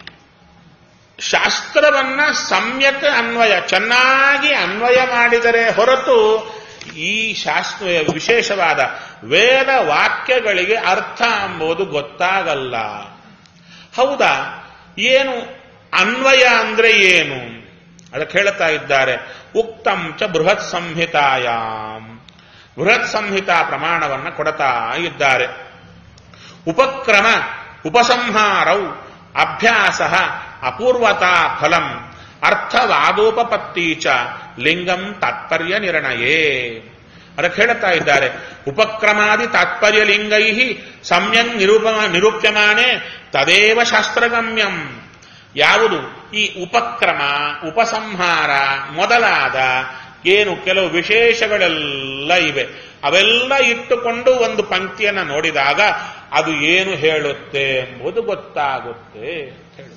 ಶಾಸ್ತ್ರವನ್ನ ಸಮ್ಯಕ್ ಅನ್ವಯ ಚೆನ್ನಾಗಿ ಅನ್ವಯ ಮಾಡಿದರೆ ಹೊರತು ಈ ಶಾಸ್ತ್ರ ವಿಶೇಷವಾದ ವೇದ ವಾಕ್ಯಗಳಿಗೆ ಅರ್ಥ ಎಂಬುದು ಗೊತ್ತಾಗಲ್ಲ ಹೌದಾ ಏನು ಅನ್ವಯ ಅಂದ್ರೆ ಏನು ಅದಕ್ಕೆ ಹೇಳ್ತಾ ಇದ್ದಾರೆ ಉಕ್ತಂ ಚ ಬೃಹತ್ ಸಂಹಿತಾಯಾಮ್ ಬೃಹತ್ ಸಂಹಿತಾ ಪ್ರಮಾಣವನ್ನು ಕೊಡ್ತಾ ಇದ್ದಾರೆ ಉಪಕ್ರಮ ಉಪಸಂಹಾರೌ ಅಭ್ಯಾಸ ಅಪೂರ್ವತಾ ಫಲಂ ಅರ್ಥವಾದೋಪಪತ್ತಿ ಚ ಲಿಂಗಂ ತಾತ್ಪರ್ಯ ನಿರ್ಣಯೇ ಅದಕ್ಕೆ ಹೇಳುತ್ತಾ ಇದ್ದಾರೆ ಉಪಕ್ರಮಾದಿ ತಾತ್ಪರ್ಯ ಲಿಂಗೈ ಸಮ್ಯಕ್ ನಿರೂಪ ನಿರೂಪ್ಯಮಾನೆ ತದೇವ ಶಾಸ್ತ್ರಗಮ್ಯಂ ಯಾವುದು ಈ ಉಪಕ್ರಮ ಉಪಸಂಹಾರ ಮೊದಲಾದ ಏನು ಕೆಲವು ವಿಶೇಷಗಳೆಲ್ಲ ಇವೆ ಅವೆಲ್ಲ ಇಟ್ಟುಕೊಂಡು ಒಂದು ಪಂಕ್ತಿಯನ್ನು ನೋಡಿದಾಗ ಅದು ಏನು ಹೇಳುತ್ತೆ ಎಂಬುದು ಗೊತ್ತಾಗುತ್ತೆ ಅಂತ ಹೇಳಿ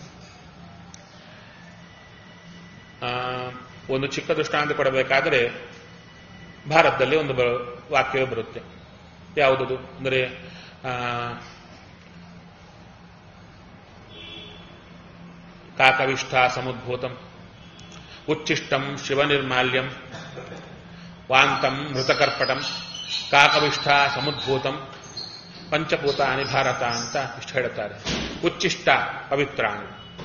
ಒಂದು ಚಿಕ್ಕ ದೃಷ್ಟಾಂತ ಕೊಡಬೇಕಾದ್ರೆ ಭಾರತದಲ್ಲಿ ಒಂದು ವಾಕ್ಯವೇ ಬರುತ್ತೆ ಯಾವುದದು ಅಂದರೆ ಕಾಕವಿಷ್ಠ ಸಮುದ್ಭೂತಂ ಉಚ್ಚಿಷ್ಟಂ ಶಿವನಿರ್ಮಾಲ್ಯಂ ವಾಂತಂ ಮೃತಕರ್ಪಟಂ ಕಾಕವಿಷ್ಠ ಸಮುದ್ಭೂತಂ ಪಂಚಭೂತಾನಿ ಭಾರತ ಅಂತ ಇಷ್ಟು ಹೇಳುತ್ತಾರೆ ಉಚ್ಚಿಷ್ಟ ಪವಿತ್ರಾಣಿ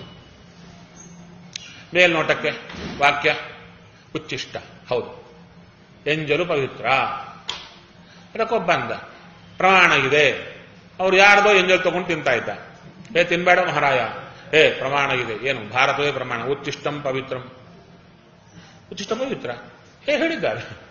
ಮೇಲ್ನೋಟಕ್ಕೆ ವಾಕ್ಯ ಉಚ್ಚಿಷ್ಟ ಹೌದು ಎಂಜಲು ಪವಿತ್ರ ಅದಕ್ಕೊಬ್ಬಂದ ಪ್ರಮಾಣ ಇದೆ ಅವ್ರು ಯಾರ್ದೋ ಎಂಜಲ್ ತಗೊಂಡು ತಿಂತಾ ಇದ್ದ ಏ ತಿನ್ಬೇಡ ಮಹಾರಾಯ ಏ ಪ್ರಮಾಣ ಇದೆ ಏನು ಭಾರತವೇ ಪ್ರಮಾಣ ಉಚ್ಚಿಷ್ಟಂ ಪವಿತ್ರಂ ಉಚ್ಚಿಷ್ಟ ಪವಿತ್ರ ಹೇ ಹೇಳಿದ್ದಾರೆ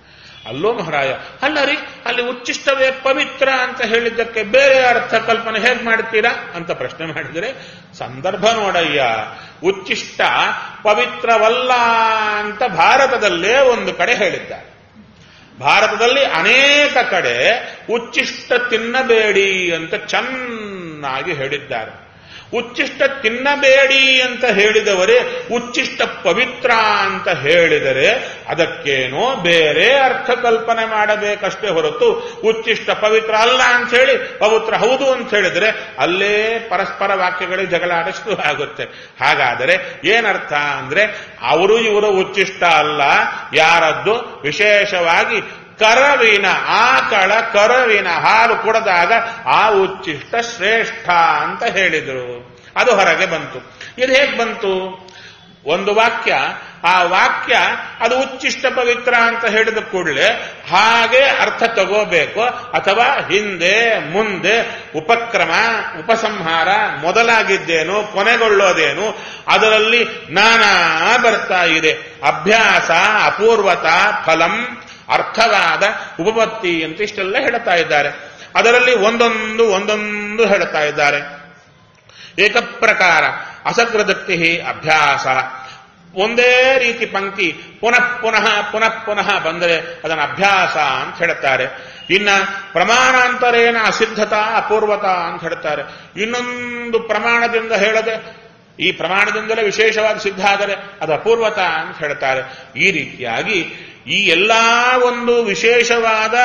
ಅಲ್ಲೋ ಮಹಾರಾಯ ಅಲ್ಲ ರೀ ಅಲ್ಲಿ ಉಚ್ಚಿಷ್ಟವೇ ಪವಿತ್ರ ಅಂತ ಹೇಳಿದ್ದಕ್ಕೆ ಬೇರೆ ಅರ್ಥ ಕಲ್ಪನೆ ಹೇಗೆ ಮಾಡ್ತೀರಾ ಅಂತ ಪ್ರಶ್ನೆ ಮಾಡಿದರೆ ಸಂದರ್ಭ ನೋಡಯ್ಯ ಉಚ್ಚಿಷ್ಟ ಪವಿತ್ರವಲ್ಲ ಅಂತ ಭಾರತದಲ್ಲೇ ಒಂದು ಕಡೆ ಹೇಳಿದ್ದಾರೆ ಭಾರತದಲ್ಲಿ ಅನೇಕ ಕಡೆ ಉಚ್ಚಿಷ್ಟ ತಿನ್ನಬೇಡಿ ಅಂತ ಚೆನ್ನಾಗಿ ಹೇಳಿದ್ದಾರೆ ಉಚ್ಚಿಷ್ಟ ತಿನ್ನಬೇಡಿ ಅಂತ ಹೇಳಿದವರೇ ಉಚ್ಚಿಷ್ಟ ಪವಿತ್ರ ಅಂತ ಹೇಳಿದರೆ ಅದಕ್ಕೇನೋ ಬೇರೆ ಅರ್ಥ ಕಲ್ಪನೆ ಮಾಡಬೇಕಷ್ಟೇ ಹೊರತು ಉಚ್ಚಿಷ್ಟ ಪವಿತ್ರ ಅಲ್ಲ ಅಂತ ಹೇಳಿ ಪವಿತ್ರ ಹೌದು ಅಂತ ಹೇಳಿದರೆ ಅಲ್ಲೇ ಪರಸ್ಪರ ವಾಕ್ಯಗಳಿಗೆ ಜಗಳಾಡ ಶುರು ಆಗುತ್ತೆ ಹಾಗಾದರೆ ಏನರ್ಥ ಅಂದ್ರೆ ಅವರು ಇವರು ಉಚ್ಚಿಷ್ಟ ಅಲ್ಲ ಯಾರದ್ದು ವಿಶೇಷವಾಗಿ ಕರವಿನ ಆಕಳ ಕರವಿನ ಹಾಲು ಕುಡದಾಗ ಆ ಉಚ್ಚಿಷ್ಟ ಶ್ರೇಷ್ಠ ಅಂತ ಹೇಳಿದರು ಅದು ಹೊರಗೆ ಬಂತು ಇದು ಹೇಗೆ ಬಂತು ಒಂದು ವಾಕ್ಯ ಆ ವಾಕ್ಯ ಅದು ಉಚ್ಚಿಷ್ಟ ಪವಿತ್ರ ಅಂತ ಹೇಳಿದ ಕೂಡಲೇ ಹಾಗೆ ಅರ್ಥ ತಗೋಬೇಕು ಅಥವಾ ಹಿಂದೆ ಮುಂದೆ ಉಪಕ್ರಮ ಉಪಸಂಹಾರ ಮೊದಲಾಗಿದ್ದೇನು ಕೊನೆಗೊಳ್ಳೋದೇನು ಅದರಲ್ಲಿ ನಾನಾ ಬರ್ತಾ ಇದೆ ಅಭ್ಯಾಸ ಅಪೂರ್ವತ ಫಲಂ ಅರ್ಥವಾದ ಉಪಪತ್ತಿ ಅಂತ ಇಷ್ಟೆಲ್ಲ ಹೇಳ್ತಾ ಇದ್ದಾರೆ ಅದರಲ್ಲಿ ಒಂದೊಂದು ಒಂದೊಂದು ಹೇಳ್ತಾ ಇದ್ದಾರೆ ಏಕಪ್ರಕಾರ ಅಸಕೃದಕ್ತಿ ಅಭ್ಯಾಸ ಒಂದೇ ರೀತಿ ಪಂಕ್ತಿ ಪುನಃ ಪುನಃ ಪುನಃ ಪುನಃ ಬಂದರೆ ಅದನ್ನು ಅಭ್ಯಾಸ ಅಂತ ಹೇಳ್ತಾರೆ ಇನ್ನ ಪ್ರಮಾಣಾಂತರೇನ ಅಸಿದ್ಧತಾ ಅಪೂರ್ವತ ಅಂತ ಹೇಳ್ತಾರೆ ಇನ್ನೊಂದು ಪ್ರಮಾಣದಿಂದ ಹೇಳದೆ ಈ ಪ್ರಮಾಣದಿಂದಲೇ ವಿಶೇಷವಾದ ಸಿದ್ಧ ಆದರೆ ಅದು ಅಪೂರ್ವತ ಅಂತ ಹೇಳ್ತಾರೆ ಈ ರೀತಿಯಾಗಿ ಈ ಎಲ್ಲಾ ಒಂದು ವಿಶೇಷವಾದ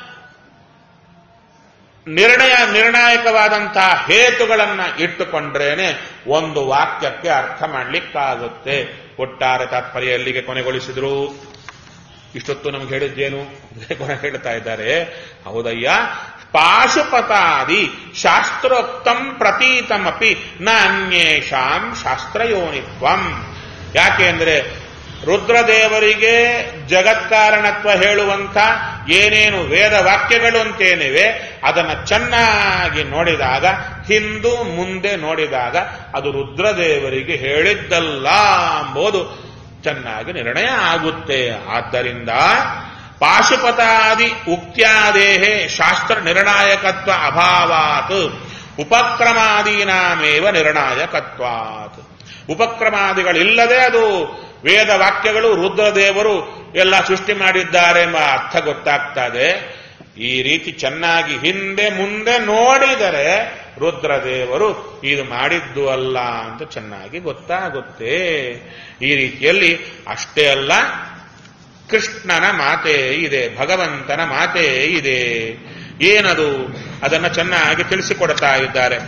ನಿರ್ಣಯ ನಿರ್ಣಾಯಕವಾದಂತಹ ಹೇತುಗಳನ್ನ ಇಟ್ಟುಕೊಂಡ್ರೇನೆ ಒಂದು ವಾಕ್ಯಕ್ಕೆ ಅರ್ಥ ಮಾಡ್ಲಿಕ್ಕಾಗುತ್ತೆ ಒಟ್ಟಾರೆ ತಾತ್ಪರ್ಯ ಎಲ್ಲಿಗೆ ಕೊನೆಗೊಳಿಸಿದ್ರು ಇಷ್ಟೊತ್ತು ನಮ್ಗೆ ಹೇಳಿದ್ದೇನು ಕೊನೆ ಹೇಳ್ತಾ ಇದ್ದಾರೆ ಹೌದಯ್ಯ ಪಾಶುಪತಾದಿ ಶಾಸ್ತ್ರೋಕ್ತಂ ಪ್ರತೀತಮಪಿ ನ ಅನ್ಯೇಷಾಂ ಶಾಸ್ತ್ರಯೋನಿತ್ವಂ ಯಾಕೆ ಅಂದ್ರೆ ರುದ್ರದೇವರಿಗೆ ಜಗತ್ಕಾರಣತ್ವ ಹೇಳುವಂತ ಏನೇನು ವೇದ ವಾಕ್ಯಗಳು ಅಂತೇನಿವೆ ಅದನ್ನು ಚೆನ್ನಾಗಿ ನೋಡಿದಾಗ ಹಿಂದು ಮುಂದೆ ನೋಡಿದಾಗ ಅದು ರುದ್ರದೇವರಿಗೆ ಹೇಳಿದ್ದಲ್ಲ ಎಂಬುದು ಚೆನ್ನಾಗಿ ನಿರ್ಣಯ ಆಗುತ್ತೆ ಆದ್ದರಿಂದ ಪಾಶುಪತಾದಿ ಉಕ್ತ್ಯಾದೇಹೇ ಶಾಸ್ತ್ರ ನಿರ್ಣಾಯಕತ್ವ ಅಭಾವಾತ್ ಉಪಕ್ರಮಾದೀನಾಮೇವ ನಿರ್ಣಾಯಕತ್ವಾತ್ ಉಪಕ್ರಮಾದಿಗಳಿಲ್ಲದೆ ಅದು ವೇದ ವಾಕ್ಯಗಳು ರುದ್ರದೇವರು ಎಲ್ಲ ಸೃಷ್ಟಿ ಮಾಡಿದ್ದಾರೆ ಎಂಬ ಅರ್ಥ ಗೊತ್ತಾಗ್ತದೆ ಈ ರೀತಿ ಚೆನ್ನಾಗಿ ಹಿಂದೆ ಮುಂದೆ ನೋಡಿದರೆ ರುದ್ರದೇವರು ಇದು ಮಾಡಿದ್ದು ಅಲ್ಲ ಅಂತ ಚೆನ್ನಾಗಿ ಗೊತ್ತಾಗುತ್ತೆ ಈ ರೀತಿಯಲ್ಲಿ ಅಷ್ಟೇ ಅಲ್ಲ ಕೃಷ್ಣನ ಮಾತೇ ಇದೆ ಭಗವಂತನ ಮಾತೇ ಇದೆ ಏನದು ಅದನ್ನು ಚೆನ್ನಾಗಿ ತಿಳಿಸಿಕೊಡ್ತಾ ಇದ್ದಾರೆ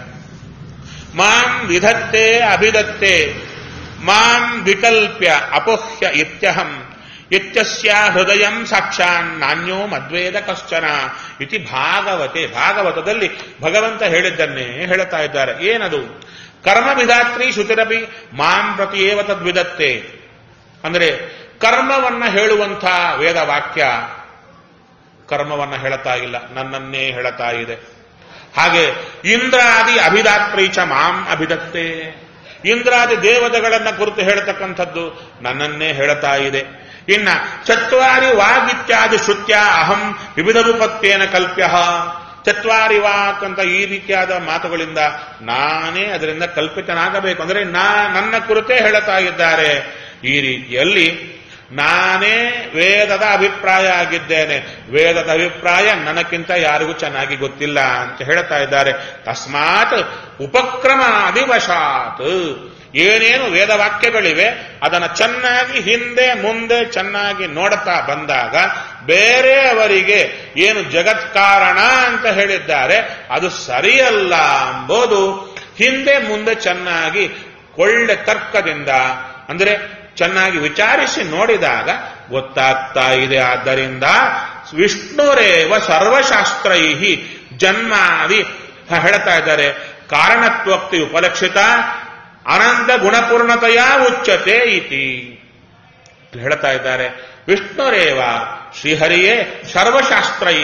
ಮಾಂ ವಿಧತ್ತೆ ಅಭಿದತ್ತೆ ಮಾಂ ವಿಕಲ್ಪ್ಯ ಅಪೋಹ್ಯ ಇತ್ಯಹಂ ಇತ್ಯಸ್ಯ ಹೃದಯಂ ಸಾಕ್ಷಾನ್ ನಾಣ್ಯೋ ಮದ್ವೇದ ಕಶ್ಚನ ಇತಿ ಭಾಗವತೆ ಭಾಗವತದಲ್ಲಿ ಭಗವಂತ ಹೇಳಿದ್ದನ್ನೇ ಹೇಳ್ತಾ ಇದ್ದಾರೆ ಏನದು ಕರ್ಮ ವಿಧಾತ್ರಿ ಶ್ರುತಿರಪಿ ಮಾಂ ಪ್ರತಿ ಏವ ತದ್ವಿದತ್ತೆ ಅಂದ್ರೆ ಕರ್ಮವನ್ನ ಹೇಳುವಂಥ ವೇದ ವಾಕ್ಯ ಕರ್ಮವನ್ನ ಹೇಳ್ತಾ ಇಲ್ಲ ನನ್ನನ್ನೇ ಹೇಳ್ತಾ ಇದೆ ಹಾಗೆ ಇಂದ್ರಾದಿ ಅಭಿದಾತ್ರೀಚ ಮಾಂ ಅಭಿದತ್ತೆ ಇಂದ್ರಾದಿ ದೇವತೆಗಳನ್ನ ಕುರಿತು ಹೇಳ್ತಕ್ಕಂಥದ್ದು ನನ್ನನ್ನೇ ಹೇಳ್ತಾ ಇದೆ ಇನ್ನ ಚತ್ವಾರಿ ವಾಗಿತ್ಯಾದಿ ಶ್ರುತ್ಯ ಅಹಂ ವಿವಿಧ ರೂಪತ್ವೇನ ಕಲ್ಪ್ಯ ಚತ್ವಾರಿ ವಾಕ್ ಅಂತ ಈ ರೀತಿಯಾದ ಮಾತುಗಳಿಂದ ನಾನೇ ಅದರಿಂದ ಕಲ್ಪಿತನಾಗಬೇಕು ಅಂದ್ರೆ ನಾ ನನ್ನ ಕುರಿತೇ ಹೇಳ್ತಾ ಇದ್ದಾರೆ ಈ ರೀತಿಯಲ್ಲಿ ನಾನೇ ವೇದದ ಅಭಿಪ್ರಾಯ ಆಗಿದ್ದೇನೆ ವೇದದ ಅಭಿಪ್ರಾಯ ನನಕ್ಕಿಂತ ಯಾರಿಗೂ ಚೆನ್ನಾಗಿ ಗೊತ್ತಿಲ್ಲ ಅಂತ ಹೇಳ್ತಾ ಇದ್ದಾರೆ ತಸ್ಮಾತ್ ಉಪಕ್ರಮಾದಿವಶಾತ್ ಏನೇನು ವೇದವಾಕ್ಯಗಳಿವೆ ಅದನ್ನು ಚೆನ್ನಾಗಿ ಹಿಂದೆ ಮುಂದೆ ಚೆನ್ನಾಗಿ ನೋಡ್ತಾ ಬಂದಾಗ ಬೇರೆಯವರಿಗೆ ಏನು ಜಗತ್ಕಾರಣ ಅಂತ ಹೇಳಿದ್ದಾರೆ ಅದು ಸರಿಯಲ್ಲ ಎಂಬುದು ಹಿಂದೆ ಮುಂದೆ ಚೆನ್ನಾಗಿ ಒಳ್ಳೆ ತರ್ಕದಿಂದ ಅಂದರೆ ಚೆನ್ನಾಗಿ ವಿಚಾರಿಸಿ ನೋಡಿದಾಗ ಗೊತ್ತಾಗ್ತಾ ಇದೆ ಆದ್ದರಿಂದ ವಿಷ್ಣುರೇವ ಸರ್ವಶಾಸ್ತ್ರೈ ಜನ್ಮಾದಿ ಹೇಳ್ತಾ ಇದ್ದಾರೆ ಕಾರಣತ್ವಕ್ತಿ ಉಪಲಕ್ಷಿತ ಅನಂತ ಗುಣಪೂರ್ಣತೆಯ ಉಚ್ಚತೆ ಇತಿ ಹೇಳ್ತಾ ಇದ್ದಾರೆ ವಿಷ್ಣುರೇವ ಶ್ರೀಹರಿಯೇ ಸರ್ವಶಾಸ್ತ್ರೈ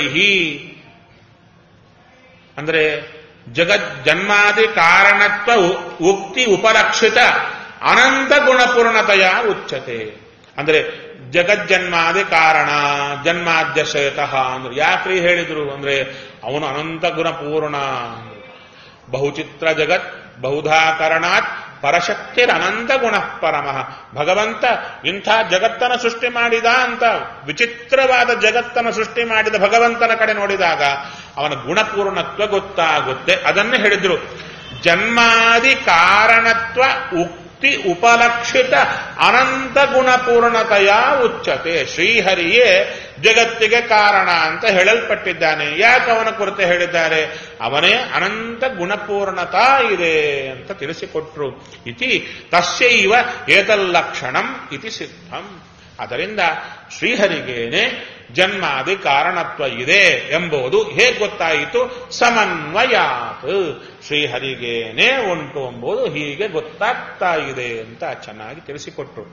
ಅಂದ್ರೆ ಜಗತ್ ಜನ್ಮಾದಿ ಕಾರಣತ್ವ ಉಕ್ತಿ ಉಪಲಕ್ಷಿತ ಅನಂತ ಗುಣಪೂರ್ಣತೆಯ ಉಚ್ಚತೆ ಅಂದ್ರೆ ಜಗಜ್ಜನ್ಮಾದಿ ಕಾರಣ ಜನ್ಮಾದ್ಯಶಯತಃ ಅಂದ್ರೆ ಯಾಕ್ರಿ ಹೇಳಿದ್ರು ಅಂದ್ರೆ ಅವನು ಅನಂತ ಗುಣಪೂರ್ಣ ಬಹುಚಿತ್ರ ಜಗತ್ ಬಹುಧಾಕರಣಾತ್ ಪರಶಕ್ತಿರ ಅನಂತ ಗುಣ ಪರಮಃ ಭಗವಂತ ಇಂಥ ಜಗತ್ತನ ಸೃಷ್ಟಿ ಮಾಡಿದ ಅಂತ ವಿಚಿತ್ರವಾದ ಜಗತ್ತನ ಸೃಷ್ಟಿ ಮಾಡಿದ ಭಗವಂತನ ಕಡೆ ನೋಡಿದಾಗ ಅವನ ಗುಣಪೂರ್ಣತ್ವ ಗೊತ್ತಾಗುತ್ತೆ ಅದನ್ನೇ ಹೇಳಿದ್ರು ಜನ್ಮಾದಿ ಕಾರಣತ್ವ ಉಕ್ತಿ ಉಪಲಕ್ಷಿತ ಅನಂತ ಗುಣಪೂರ್ಣತೆಯ ಉಚ್ಚತೆ ಶ್ರೀಹರಿಯೇ ಜಗತ್ತಿಗೆ ಕಾರಣ ಅಂತ ಹೇಳಲ್ಪಟ್ಟಿದ್ದಾನೆ ಯಾಕೆ ಅವನ ಕುರಿತು ಹೇಳಿದ್ದಾರೆ ಅವನೇ ಅನಂತ ಗುಣಪೂರ್ಣತಾ ಇದೆ ಅಂತ ತಿಳಿಸಿಕೊಟ್ರು ಇತಿ ತಸ್ಯೈವ ಏತಲ್ಲಕ್ಷಣಂ ಇತಿ ಸಿದ್ಧಂ ಅದರಿಂದ ಶ್ರೀಹರಿಗೇನೆ ಜನ್ಮಾದಿ ಕಾರಣತ್ವ ಇದೆ ಎಂಬುದು ಹೇಗೆ ಗೊತ್ತಾಯಿತು ಸಮನ್ವಯಾತ್ ಶ್ರೀಹರಿಗೇನೆ ಉಂಟು ಎಂಬುದು ಹೀಗೆ ಗೊತ್ತಾಗ್ತಾ ಇದೆ ಅಂತ ಚೆನ್ನಾಗಿ ತಿಳಿಸಿಕೊಟ್ರು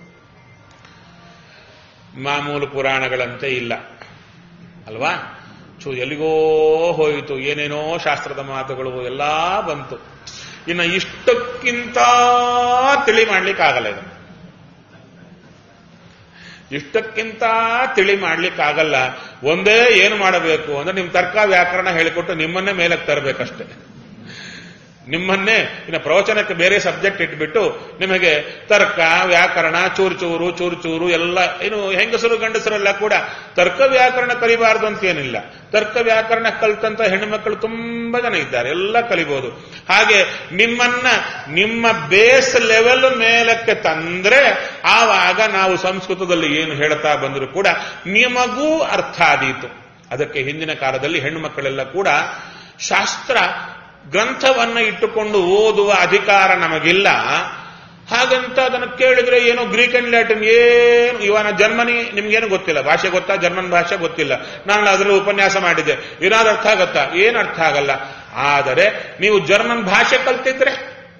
ಮಾಮೂಲು ಪುರಾಣಗಳಂತೆ ಇಲ್ಲ ಅಲ್ವಾ ಚೂ ಎಲ್ಲಿಗೋ ಹೋಯಿತು ಏನೇನೋ ಶಾಸ್ತ್ರದ ಮಾತುಗಳು ಎಲ್ಲ ಬಂತು ಇನ್ನು ಇಷ್ಟಕ್ಕಿಂತ ತಿಳಿ ಮಾಡ್ಲಿಕ್ಕಾಗಲ್ಲ ಇದು ಇಷ್ಟಕ್ಕಿಂತ ತಿಳಿ ಮಾಡ್ಲಿಕ್ಕಾಗಲ್ಲ ಒಂದೇ ಏನು ಮಾಡಬೇಕು ಅಂದ್ರೆ ನಿಮ್ ತರ್ಕ ವ್ಯಾಕರಣ ಹೇಳಿಕೊಟ್ಟು ನಿಮ್ಮನ್ನೇ ಮೇಲಕ್ಕೆ ತರಬೇಕಷ್ಟೇ ನಿಮ್ಮನ್ನೇ ಇನ್ನು ಪ್ರವಚನಕ್ಕೆ ಬೇರೆ ಸಬ್ಜೆಕ್ಟ್ ಇಟ್ಬಿಟ್ಟು ನಿಮಗೆ ತರ್ಕ ವ್ಯಾಕರಣ ಚೂರು ಚೂರು ಚೂರು ಚೂರು ಎಲ್ಲ ಏನು ಹೆಂಗಸರು ಗಂಡಸರೆಲ್ಲ ಕೂಡ ತರ್ಕ ವ್ಯಾಕರಣ ಕಲಿಬಾರದು ಅಂತ ಏನಿಲ್ಲ ತರ್ಕ ವ್ಯಾಕರಣ ಕಲ್ತಂತ ಹೆಣ್ಣುಮಕ್ಕಳು ತುಂಬಾ ಜನ ಇದ್ದಾರೆ ಎಲ್ಲ ಕಲಿಬಹುದು ಹಾಗೆ ನಿಮ್ಮನ್ನ ನಿಮ್ಮ ಬೇಸ್ ಲೆವೆಲ್ ಮೇಲಕ್ಕೆ ತಂದ್ರೆ ಆವಾಗ ನಾವು ಸಂಸ್ಕೃತದಲ್ಲಿ ಏನು ಹೇಳ್ತಾ ಬಂದರೂ ಕೂಡ ನಿಮಗೂ ಅರ್ಥ ಆದೀತು ಅದಕ್ಕೆ ಹಿಂದಿನ ಕಾಲದಲ್ಲಿ ಹೆಣ್ಣು ಮಕ್ಕಳೆಲ್ಲ ಕೂಡ ಶಾಸ್ತ್ರ ಗ್ರಂಥವನ್ನ ಇಟ್ಟುಕೊಂಡು ಓದುವ ಅಧಿಕಾರ ನಮಗಿಲ್ಲ ಹಾಗಂತ ಅದನ್ನು ಕೇಳಿದ್ರೆ ಏನೋ ಗ್ರೀಕ್ ಅಂಡ್ ಲ್ಯಾಟಿನ್ ಏನು ಇವನ ಜರ್ಮನಿ ನಿಮ್ಗೇನು ಗೊತ್ತಿಲ್ಲ ಭಾಷೆ ಗೊತ್ತಾ ಜರ್ಮನ್ ಭಾಷೆ ಗೊತ್ತಿಲ್ಲ ನಾನು ಅದರಲ್ಲಿ ಉಪನ್ಯಾಸ ಮಾಡಿದ್ದೆ ಏನಾದ್ರು ಅರ್ಥ ಆಗತ್ತಾ ಏನು ಅರ್ಥ ಆಗಲ್ಲ ಆದರೆ ನೀವು ಜರ್ಮನ್ ಭಾಷೆ ಕಲ್ತಿದ್ರೆ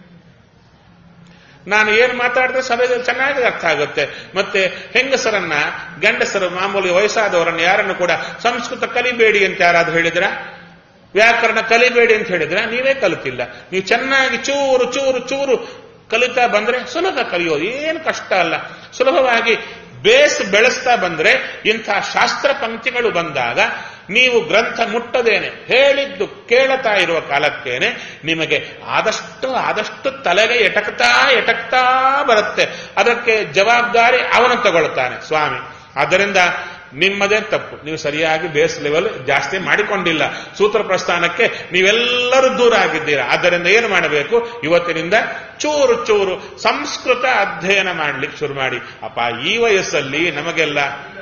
ನಾನು ಏನು ಮಾತಾಡಿದ್ರೆ ಸಭೆಯಲ್ಲಿ ಚೆನ್ನಾಗಿ ಅರ್ಥ ಆಗುತ್ತೆ ಮತ್ತೆ ಹೆಂಗಸರನ್ನ ಗಂಡಸರು ಮಾಮೂಲಿ ವಯಸ್ಸಾದವರನ್ನ ಯಾರನ್ನು ಕೂಡ ಸಂಸ್ಕೃತ ಕಲಿಬೇಡಿ ಅಂತ ಯಾರಾದ್ರೂ ಹೇಳಿದ್ರ ವ್ಯಾಕರಣ ಕಲಿಬೇಡಿ ಅಂತ ಹೇಳಿದ್ರೆ ನೀವೇ ಕಲಿತಿಲ್ಲ ನೀವು ಚೆನ್ನಾಗಿ ಚೂರು ಚೂರು ಚೂರು ಕಲಿತಾ ಬಂದ್ರೆ ಸುಲಭ ಕಲಿಯೋದು ಏನು ಕಷ್ಟ ಅಲ್ಲ ಸುಲಭವಾಗಿ ಬೇಸ್ ಬೆಳೆಸ್ತಾ ಬಂದ್ರೆ ಇಂಥ ಶಾಸ್ತ್ರ ಪಂಕ್ತಿಗಳು ಬಂದಾಗ ನೀವು ಗ್ರಂಥ ಮುಟ್ಟದೇನೆ ಹೇಳಿದ್ದು ಕೇಳತಾ ಇರುವ ಕಾಲಕ್ಕೇನೆ ನಿಮಗೆ ಆದಷ್ಟು ಆದಷ್ಟು ತಲೆಗೆ ಎಟಕ್ತಾ ಎಟಕ್ತಾ ಬರುತ್ತೆ ಅದಕ್ಕೆ ಜವಾಬ್ದಾರಿ ಅವನು ತಗೊಳ್ತಾನೆ ಸ್ವಾಮಿ ಆದ್ದರಿಂದ ನಿಮ್ಮದೇ ತಪ್ಪು ನೀವು ಸರಿಯಾಗಿ ಬೇಸ್ ಲೆವೆಲ್ ಜಾಸ್ತಿ ಮಾಡಿಕೊಂಡಿಲ್ಲ ಸೂತ್ರ ಪ್ರಸ್ಥಾನಕ್ಕೆ ನೀವೆಲ್ಲರೂ ದೂರ ಆಗಿದ್ದೀರಾ ಆದ್ದರಿಂದ ಏನು ಮಾಡಬೇಕು ಇವತ್ತಿನಿಂದ ಚೂರು ಚೂರು ಸಂಸ್ಕೃತ ಅಧ್ಯಯನ ಮಾಡ್ಲಿಕ್ಕೆ ಶುರು ಮಾಡಿ ಅಪ್ಪ ಈ ವಯಸ್ಸಲ್ಲಿ ನಮಗೆಲ್ಲ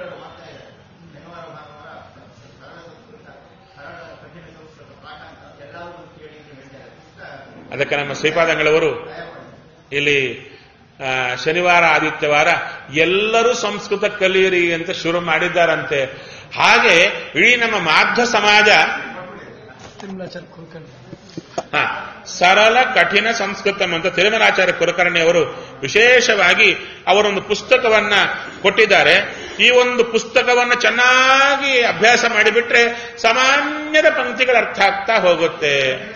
ಅದಕ್ಕೆ ನಮ್ಮ ಶ್ರೀಪಾದಂಗಳವರು ಇಲ್ಲಿ ಆ, ಶನಿವಾರ ಆದಿತ್ಯವಾರ ಎಲ್ಲರೂ ಸಂಸ್ಕೃತ ಕಲಿಯಿರಿ ಅಂತ ಶುರು ಮಾಡಿದ್ದಾರಂತೆ ಹಾಗೆ ಇಡೀ ನಮ್ಮ ಮಾಧ್ವ ಸಮಾಜ ತಿರುಮಲಾಚಾರ್ಯ ಕುಲಕರ್ಣಿ ಹ, ಸರಳ ಕಠಿಣ ಸಂಸ್ಕೃತಂ ಅಂತ ತಿರುಮಲಾಚಾರ್ಯ ಕುಲಕರ್ಣಿ ಅವರು ವಿಶೇಷವಾಗಿ ಅವರೊಂದು ಪುಸ್ತಕವನ್ನ ಕೊಟ್ಟಿದ್ದಾರೆ ಈ ಒಂದು ಪುಸ್ತಕವನ್ನ ಚೆನ್ನಾಗಿ ಅಭ್ಯಾಸ ಮಾಡಿಬಿಟ್ರೆ ಸಾಮಾನ್ಯದ ಪಂಕ್ತಿಗಳು ಅರ್ಥ ಆಗ್ತಾ ಹೋಗುತ್ತೆ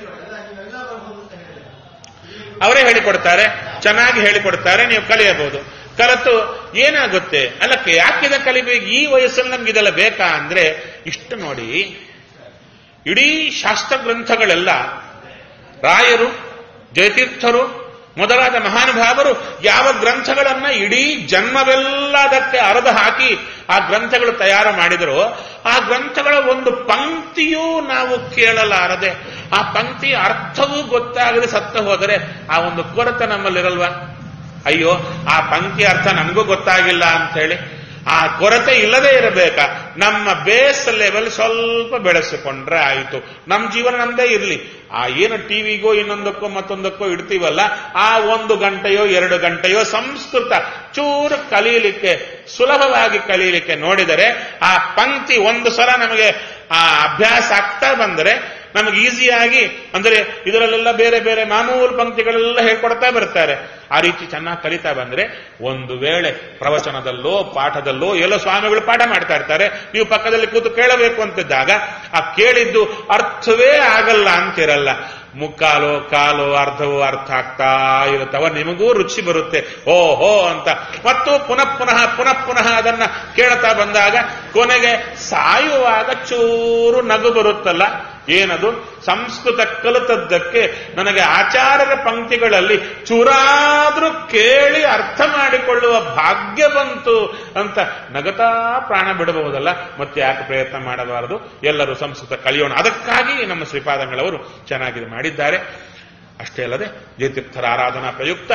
ಅವರೇ ಹೇಳಿಕೊಡ್ತಾರೆ ಚೆನ್ನಾಗಿ ಹೇಳಿಕೊಡ್ತಾರೆ ನೀವು ಕಲಿಯಬಹುದು ಕಲಿತು ಏನಾಗುತ್ತೆ ಅಲ್ಲಕ್ಕೆ ಯಾಕಿದ ಕಲಿಬೇಕು ಈ ವಯಸ್ಸಲ್ಲಿ ನಮ್ಗೆ ಇದೆಲ್ಲ ಬೇಕಾ ಅಂದ್ರೆ ಇಷ್ಟು ನೋಡಿ ಇಡೀ ಶಾಸ್ತ್ರ ಗ್ರಂಥಗಳೆಲ್ಲ ರಾಯರು ಜಯತೀರ್ಥರು ಮೊದಲಾದ ಮಹಾನುಭಾವರು ಯಾವ ಗ್ರಂಥಗಳನ್ನ ಇಡೀ ಜನ್ಮವೆಲ್ಲ ಅದಕ್ಕೆ ಅರೆದು ಹಾಕಿ ಆ ಗ್ರಂಥಗಳು ತಯಾರು ಮಾಡಿದರೋ ಆ ಗ್ರಂಥಗಳ ಒಂದು ಪಂಕ್ತಿಯೂ ನಾವು ಕೇಳಲಾರದೆ ಆ ಪಂಕ್ತಿ ಅರ್ಥವೂ ಗೊತ್ತಾಗದೆ ಸತ್ತ ಹೋದರೆ ಆ ಒಂದು ಕೊರತೆ ನಮ್ಮಲ್ಲಿರಲ್ವಾ ಅಯ್ಯೋ ಆ ಪಂಕ್ತಿ ಅರ್ಥ ನಮಗೂ ಗೊತ್ತಾಗಿಲ್ಲ ಅಂತ ಹೇಳಿ ಆ ಕೊರತೆ ಇಲ್ಲದೆ ಇರಬೇಕಾ ನಮ್ಮ ಬೇಸ್ ಲೆವೆಲ್ ಸ್ವಲ್ಪ ಬೆಳೆಸಿಕೊಂಡ್ರೆ ಆಯಿತು ನಮ್ಮ ಜೀವನ ನಮ್ದೇ ಇರಲಿ ಆ ಏನು ಟಿವಿಗೋ ಇನ್ನೊಂದಕ್ಕೋ ಮತ್ತೊಂದಕ್ಕೋ ಇಡ್ತೀವಲ್ಲ ಆ ಒಂದು ಗಂಟೆಯೋ ಎರಡು ಗಂಟೆಯೋ ಸಂಸ್ಕೃತ ಚೂರು ಕಲೀಲಿಕ್ಕೆ ಸುಲಭವಾಗಿ ಕಲೀಲಿಕ್ಕೆ ನೋಡಿದರೆ ಆ ಪಂಕ್ತಿ ಒಂದು ಸಲ ನಮಗೆ ಆ ಅಭ್ಯಾಸ ಆಗ್ತಾ ಬಂದರೆ ನಮಗೆ ಈಸಿಯಾಗಿ ಅಂದರೆ ಇದರಲ್ಲೆಲ್ಲ ಬೇರೆ ಬೇರೆ ಮಾಮೂಲು ಪಂಕ್ತಿಗಳೆಲ್ಲ ಹೇಳ್ಕೊಡ್ತಾ ಬರ್ತಾರೆ ಆ ರೀತಿ ಚೆನ್ನಾಗಿ ಕಲಿತಾ ಬಂದ್ರೆ ಒಂದು ವೇಳೆ ಪ್ರವಚನದಲ್ಲೋ ಪಾಠದಲ್ಲೋ ಎಲ್ಲೋ ಸ್ವಾಮಿಗಳು ಪಾಠ ಮಾಡ್ತಾ ಇರ್ತಾರೆ ನೀವು ಪಕ್ಕದಲ್ಲಿ ಕೂತು ಕೇಳಬೇಕು ಅಂತಿದ್ದಾಗ ಆ ಕೇಳಿದ್ದು ಅರ್ಥವೇ ಆಗಲ್ಲ ಅಂತಿರಲ್ಲ ಮುಕ್ಕಾಲು ಕಾಲು ಅರ್ಧವೋ ಅರ್ಥ ಆಗ್ತಾ ಇರುತ್ತವ ನಿಮಗೂ ರುಚಿ ಬರುತ್ತೆ ಓಹೋ ಅಂತ ಮತ್ತು ಪುನಃ ಪುನಃ ಪುನಃ ಪುನಃ ಅದನ್ನ ಕೇಳ್ತಾ ಬಂದಾಗ ಕೊನೆಗೆ ಸಾಯುವಾಗ ಚೂರು ನಗು ಬರುತ್ತಲ್ಲ ಏನದು ಸಂಸ್ಕೃತ ಕಲಿತದ್ದಕ್ಕೆ ನನಗೆ ಆಚಾರ್ಯರ ಪಂಕ್ತಿಗಳಲ್ಲಿ ಚೂರಾದ್ರೂ ಕೇಳಿ ಅರ್ಥ ಮಾಡಿಕೊಳ್ಳುವ ಭಾಗ್ಯ ಬಂತು ಅಂತ ನಗತಾ ಪ್ರಾಣ ಬಿಡಬಹುದಲ್ಲ ಮತ್ತೆ ಯಾಕೆ ಪ್ರಯತ್ನ ಮಾಡಬಾರದು ಎಲ್ಲರೂ ಸಂಸ್ಕೃತ ಕಲಿಯೋಣ ಅದಕ್ಕಾಗಿ ನಮ್ಮ ಶ್ರೀಪಾದಂಗಳವರು ಚೆನ್ನಾಗಿ ಮಾಡಿದ್ದಾರೆ ಅಷ್ಟೇ ಅಲ್ಲದೆ ಜಯತೀರ್ಥರ ಆರಾಧನಾ ಪ್ರಯುಕ್ತ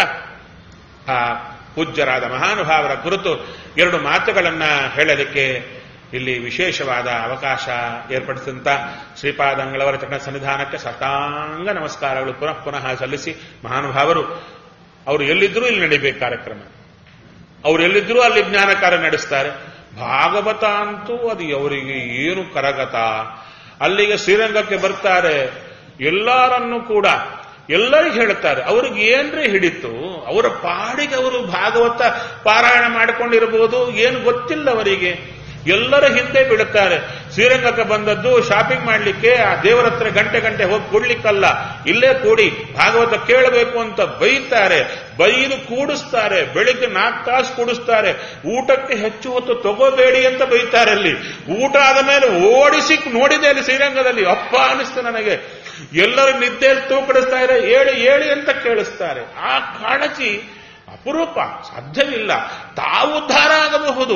ಆ ಪೂಜ್ಯರಾದ ಮಹಾನುಭಾವರ ಕುರಿತು ಎರಡು ಮಾತುಗಳನ್ನ ಹೇಳಲಿಕ್ಕೆ ಇಲ್ಲಿ ವಿಶೇಷವಾದ ಅವಕಾಶ ಏರ್ಪಡಿಸಿದಂತ ಶ್ರೀಪಾದಂಗಳವರ ಚರಣ ಸನ್ನಿಧಾನಕ್ಕೆ ಸಷ್ಟಾಂಗ ನಮಸ್ಕಾರಗಳು ಪುನಃ ಪುನಃ ಸಲ್ಲಿಸಿ ಮಹಾನುಭಾವರು ಅವರು ಎಲ್ಲಿದ್ರೂ ಇಲ್ಲಿ ನಡಿಬೇಕು ಕಾರ್ಯಕ್ರಮ ಅವ್ರು ಎಲ್ಲಿದ್ರೂ ಅಲ್ಲಿ ಜ್ಞಾನ ಕಾರ್ಯ ನಡೆಸ್ತಾರೆ ಭಾಗವತ ಅಂತೂ ಅದು ಅವರಿಗೆ ಏನು ಕರಗತ ಅಲ್ಲಿಗೆ ಶ್ರೀರಂಗಕ್ಕೆ ಬರ್ತಾರೆ ಎಲ್ಲರನ್ನೂ ಕೂಡ ಎಲ್ಲರಿಗೂ ಹೇಳುತ್ತಾರೆ ಅವ್ರಿಗೆ ಏನ್ರಿ ಹಿಡಿತು ಅವರ ಪಾಡಿಗೆ ಅವರು ಭಾಗವತ ಪಾರಾಯಣ ಮಾಡಿಕೊಂಡಿರಬಹುದು ಏನು ಗೊತ್ತಿಲ್ಲ ಅವರಿಗೆ ಎಲ್ಲರ ಹಿಂದೆ ಬೀಳುತ್ತಾರೆ ಶ್ರೀರಂಗಕ್ಕೆ ಬಂದದ್ದು ಶಾಪಿಂಗ್ ಮಾಡ್ಲಿಕ್ಕೆ ಆ ದೇವರ ಹತ್ರ ಗಂಟೆ ಗಂಟೆ ಹೋಗಿ ಕೊಡ್ಲಿಕ್ಕಲ್ಲ ಇಲ್ಲೇ ಕೂಡಿ ಭಾಗವತ ಕೇಳಬೇಕು ಅಂತ ಬೈತಾರೆ ಬೈದು ಕೂಡಿಸ್ತಾರೆ ಬೆಳಿಗ್ಗೆ ನಾಲ್ಕು ತಾಸು ಕೂಡಿಸ್ತಾರೆ ಊಟಕ್ಕೆ ಹೆಚ್ಚು ಹೊತ್ತು ತಗೋಬೇಡಿ ಅಂತ ಬೈತಾರೆ ಅಲ್ಲಿ ಊಟ ಆದ ಮೇಲೆ ಓಡಿಸಿ ನೋಡಿದೆ ಅಲ್ಲಿ ಶ್ರೀರಂಗದಲ್ಲಿ ಅಪ್ಪ ಅನಿಸ್ತು ನನಗೆ ಎಲ್ಲರೂ ನಿದ್ದೆಯಲ್ಲಿ ತೂಕಡಿಸ್ತಾ ಇದ್ದಾರೆ ಏಳಿ ಏಳಿ ಅಂತ ಕೇಳಿಸ್ತಾರೆ ಆ ಕಾಳಜಿ ಅಪರೂಪ ಸಾಧ್ಯವಿಲ್ಲ ತಾವು ಉದ್ಧಾರ ಆಗಬಹುದು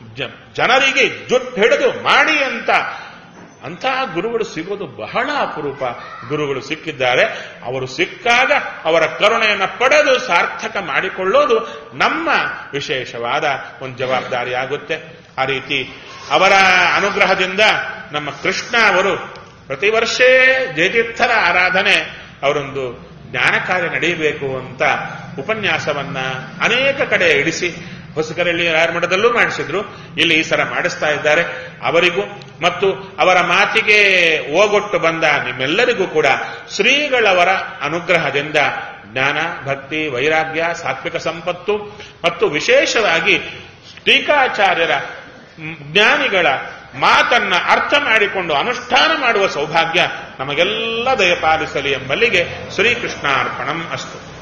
ಜನರಿಗೆ ಜುಟ್ಟು ಹಿಡಿದು ಮಾಡಿ ಅಂತ ಅಂತಹ ಗುರುಗಳು ಸಿಗೋದು ಬಹಳ ಅಪರೂಪ ಗುರುಗಳು ಸಿಕ್ಕಿದ್ದಾರೆ ಅವರು ಸಿಕ್ಕಾಗ ಅವರ ಕರುಣೆಯನ್ನು ಪಡೆದು ಸಾರ್ಥಕ ಮಾಡಿಕೊಳ್ಳೋದು ನಮ್ಮ ವಿಶೇಷವಾದ ಒಂದು ಜವಾಬ್ದಾರಿ ಆಗುತ್ತೆ ಆ ರೀತಿ ಅವರ ಅನುಗ್ರಹದಿಂದ ನಮ್ಮ ಕೃಷ್ಣ ಅವರು ಪ್ರತಿ ವರ್ಷೇ ಜಯತೀರ್ಥರ ಆರಾಧನೆ ಅವರೊಂದು ಜ್ಞಾನ ಕಾರ್ಯ ನಡೆಯಬೇಕು ಅಂತ ಉಪನ್ಯಾಸವನ್ನ ಅನೇಕ ಕಡೆ ಇಡಿಸಿ ಹೊಸಕರಳ್ಳಿ ರಾಯಮಠದಲ್ಲೂ ಮಾಡಿಸಿದ್ರು ಇಲ್ಲಿ ಈ ಸರ ಮಾಡಿಸ್ತಾ ಇದ್ದಾರೆ ಅವರಿಗೂ ಮತ್ತು ಅವರ ಮಾತಿಗೆ ಓಗೊಟ್ಟು ಬಂದ ನಿಮ್ಮೆಲ್ಲರಿಗೂ ಕೂಡ ಶ್ರೀಗಳವರ ಅನುಗ್ರಹದಿಂದ ಜ್ಞಾನ ಭಕ್ತಿ ವೈರಾಗ್ಯ ಸಾತ್ವಿಕ ಸಂಪತ್ತು ಮತ್ತು ವಿಶೇಷವಾಗಿ ಟೀಕಾಚಾರ್ಯರ ಜ್ಞಾನಿಗಳ ಮಾತನ್ನ ಅರ್ಥ ಮಾಡಿಕೊಂಡು ಅನುಷ್ಠಾನ ಮಾಡುವ ಸೌಭಾಗ್ಯ ನಮಗೆಲ್ಲ ದಯಪಾಲಿಸಲಿ ಎಂಬಲ್ಲಿಗೆ ಶ್ರೀಕೃಷ್ಣಾರ್ಪಣಂ ಅಸ್ತು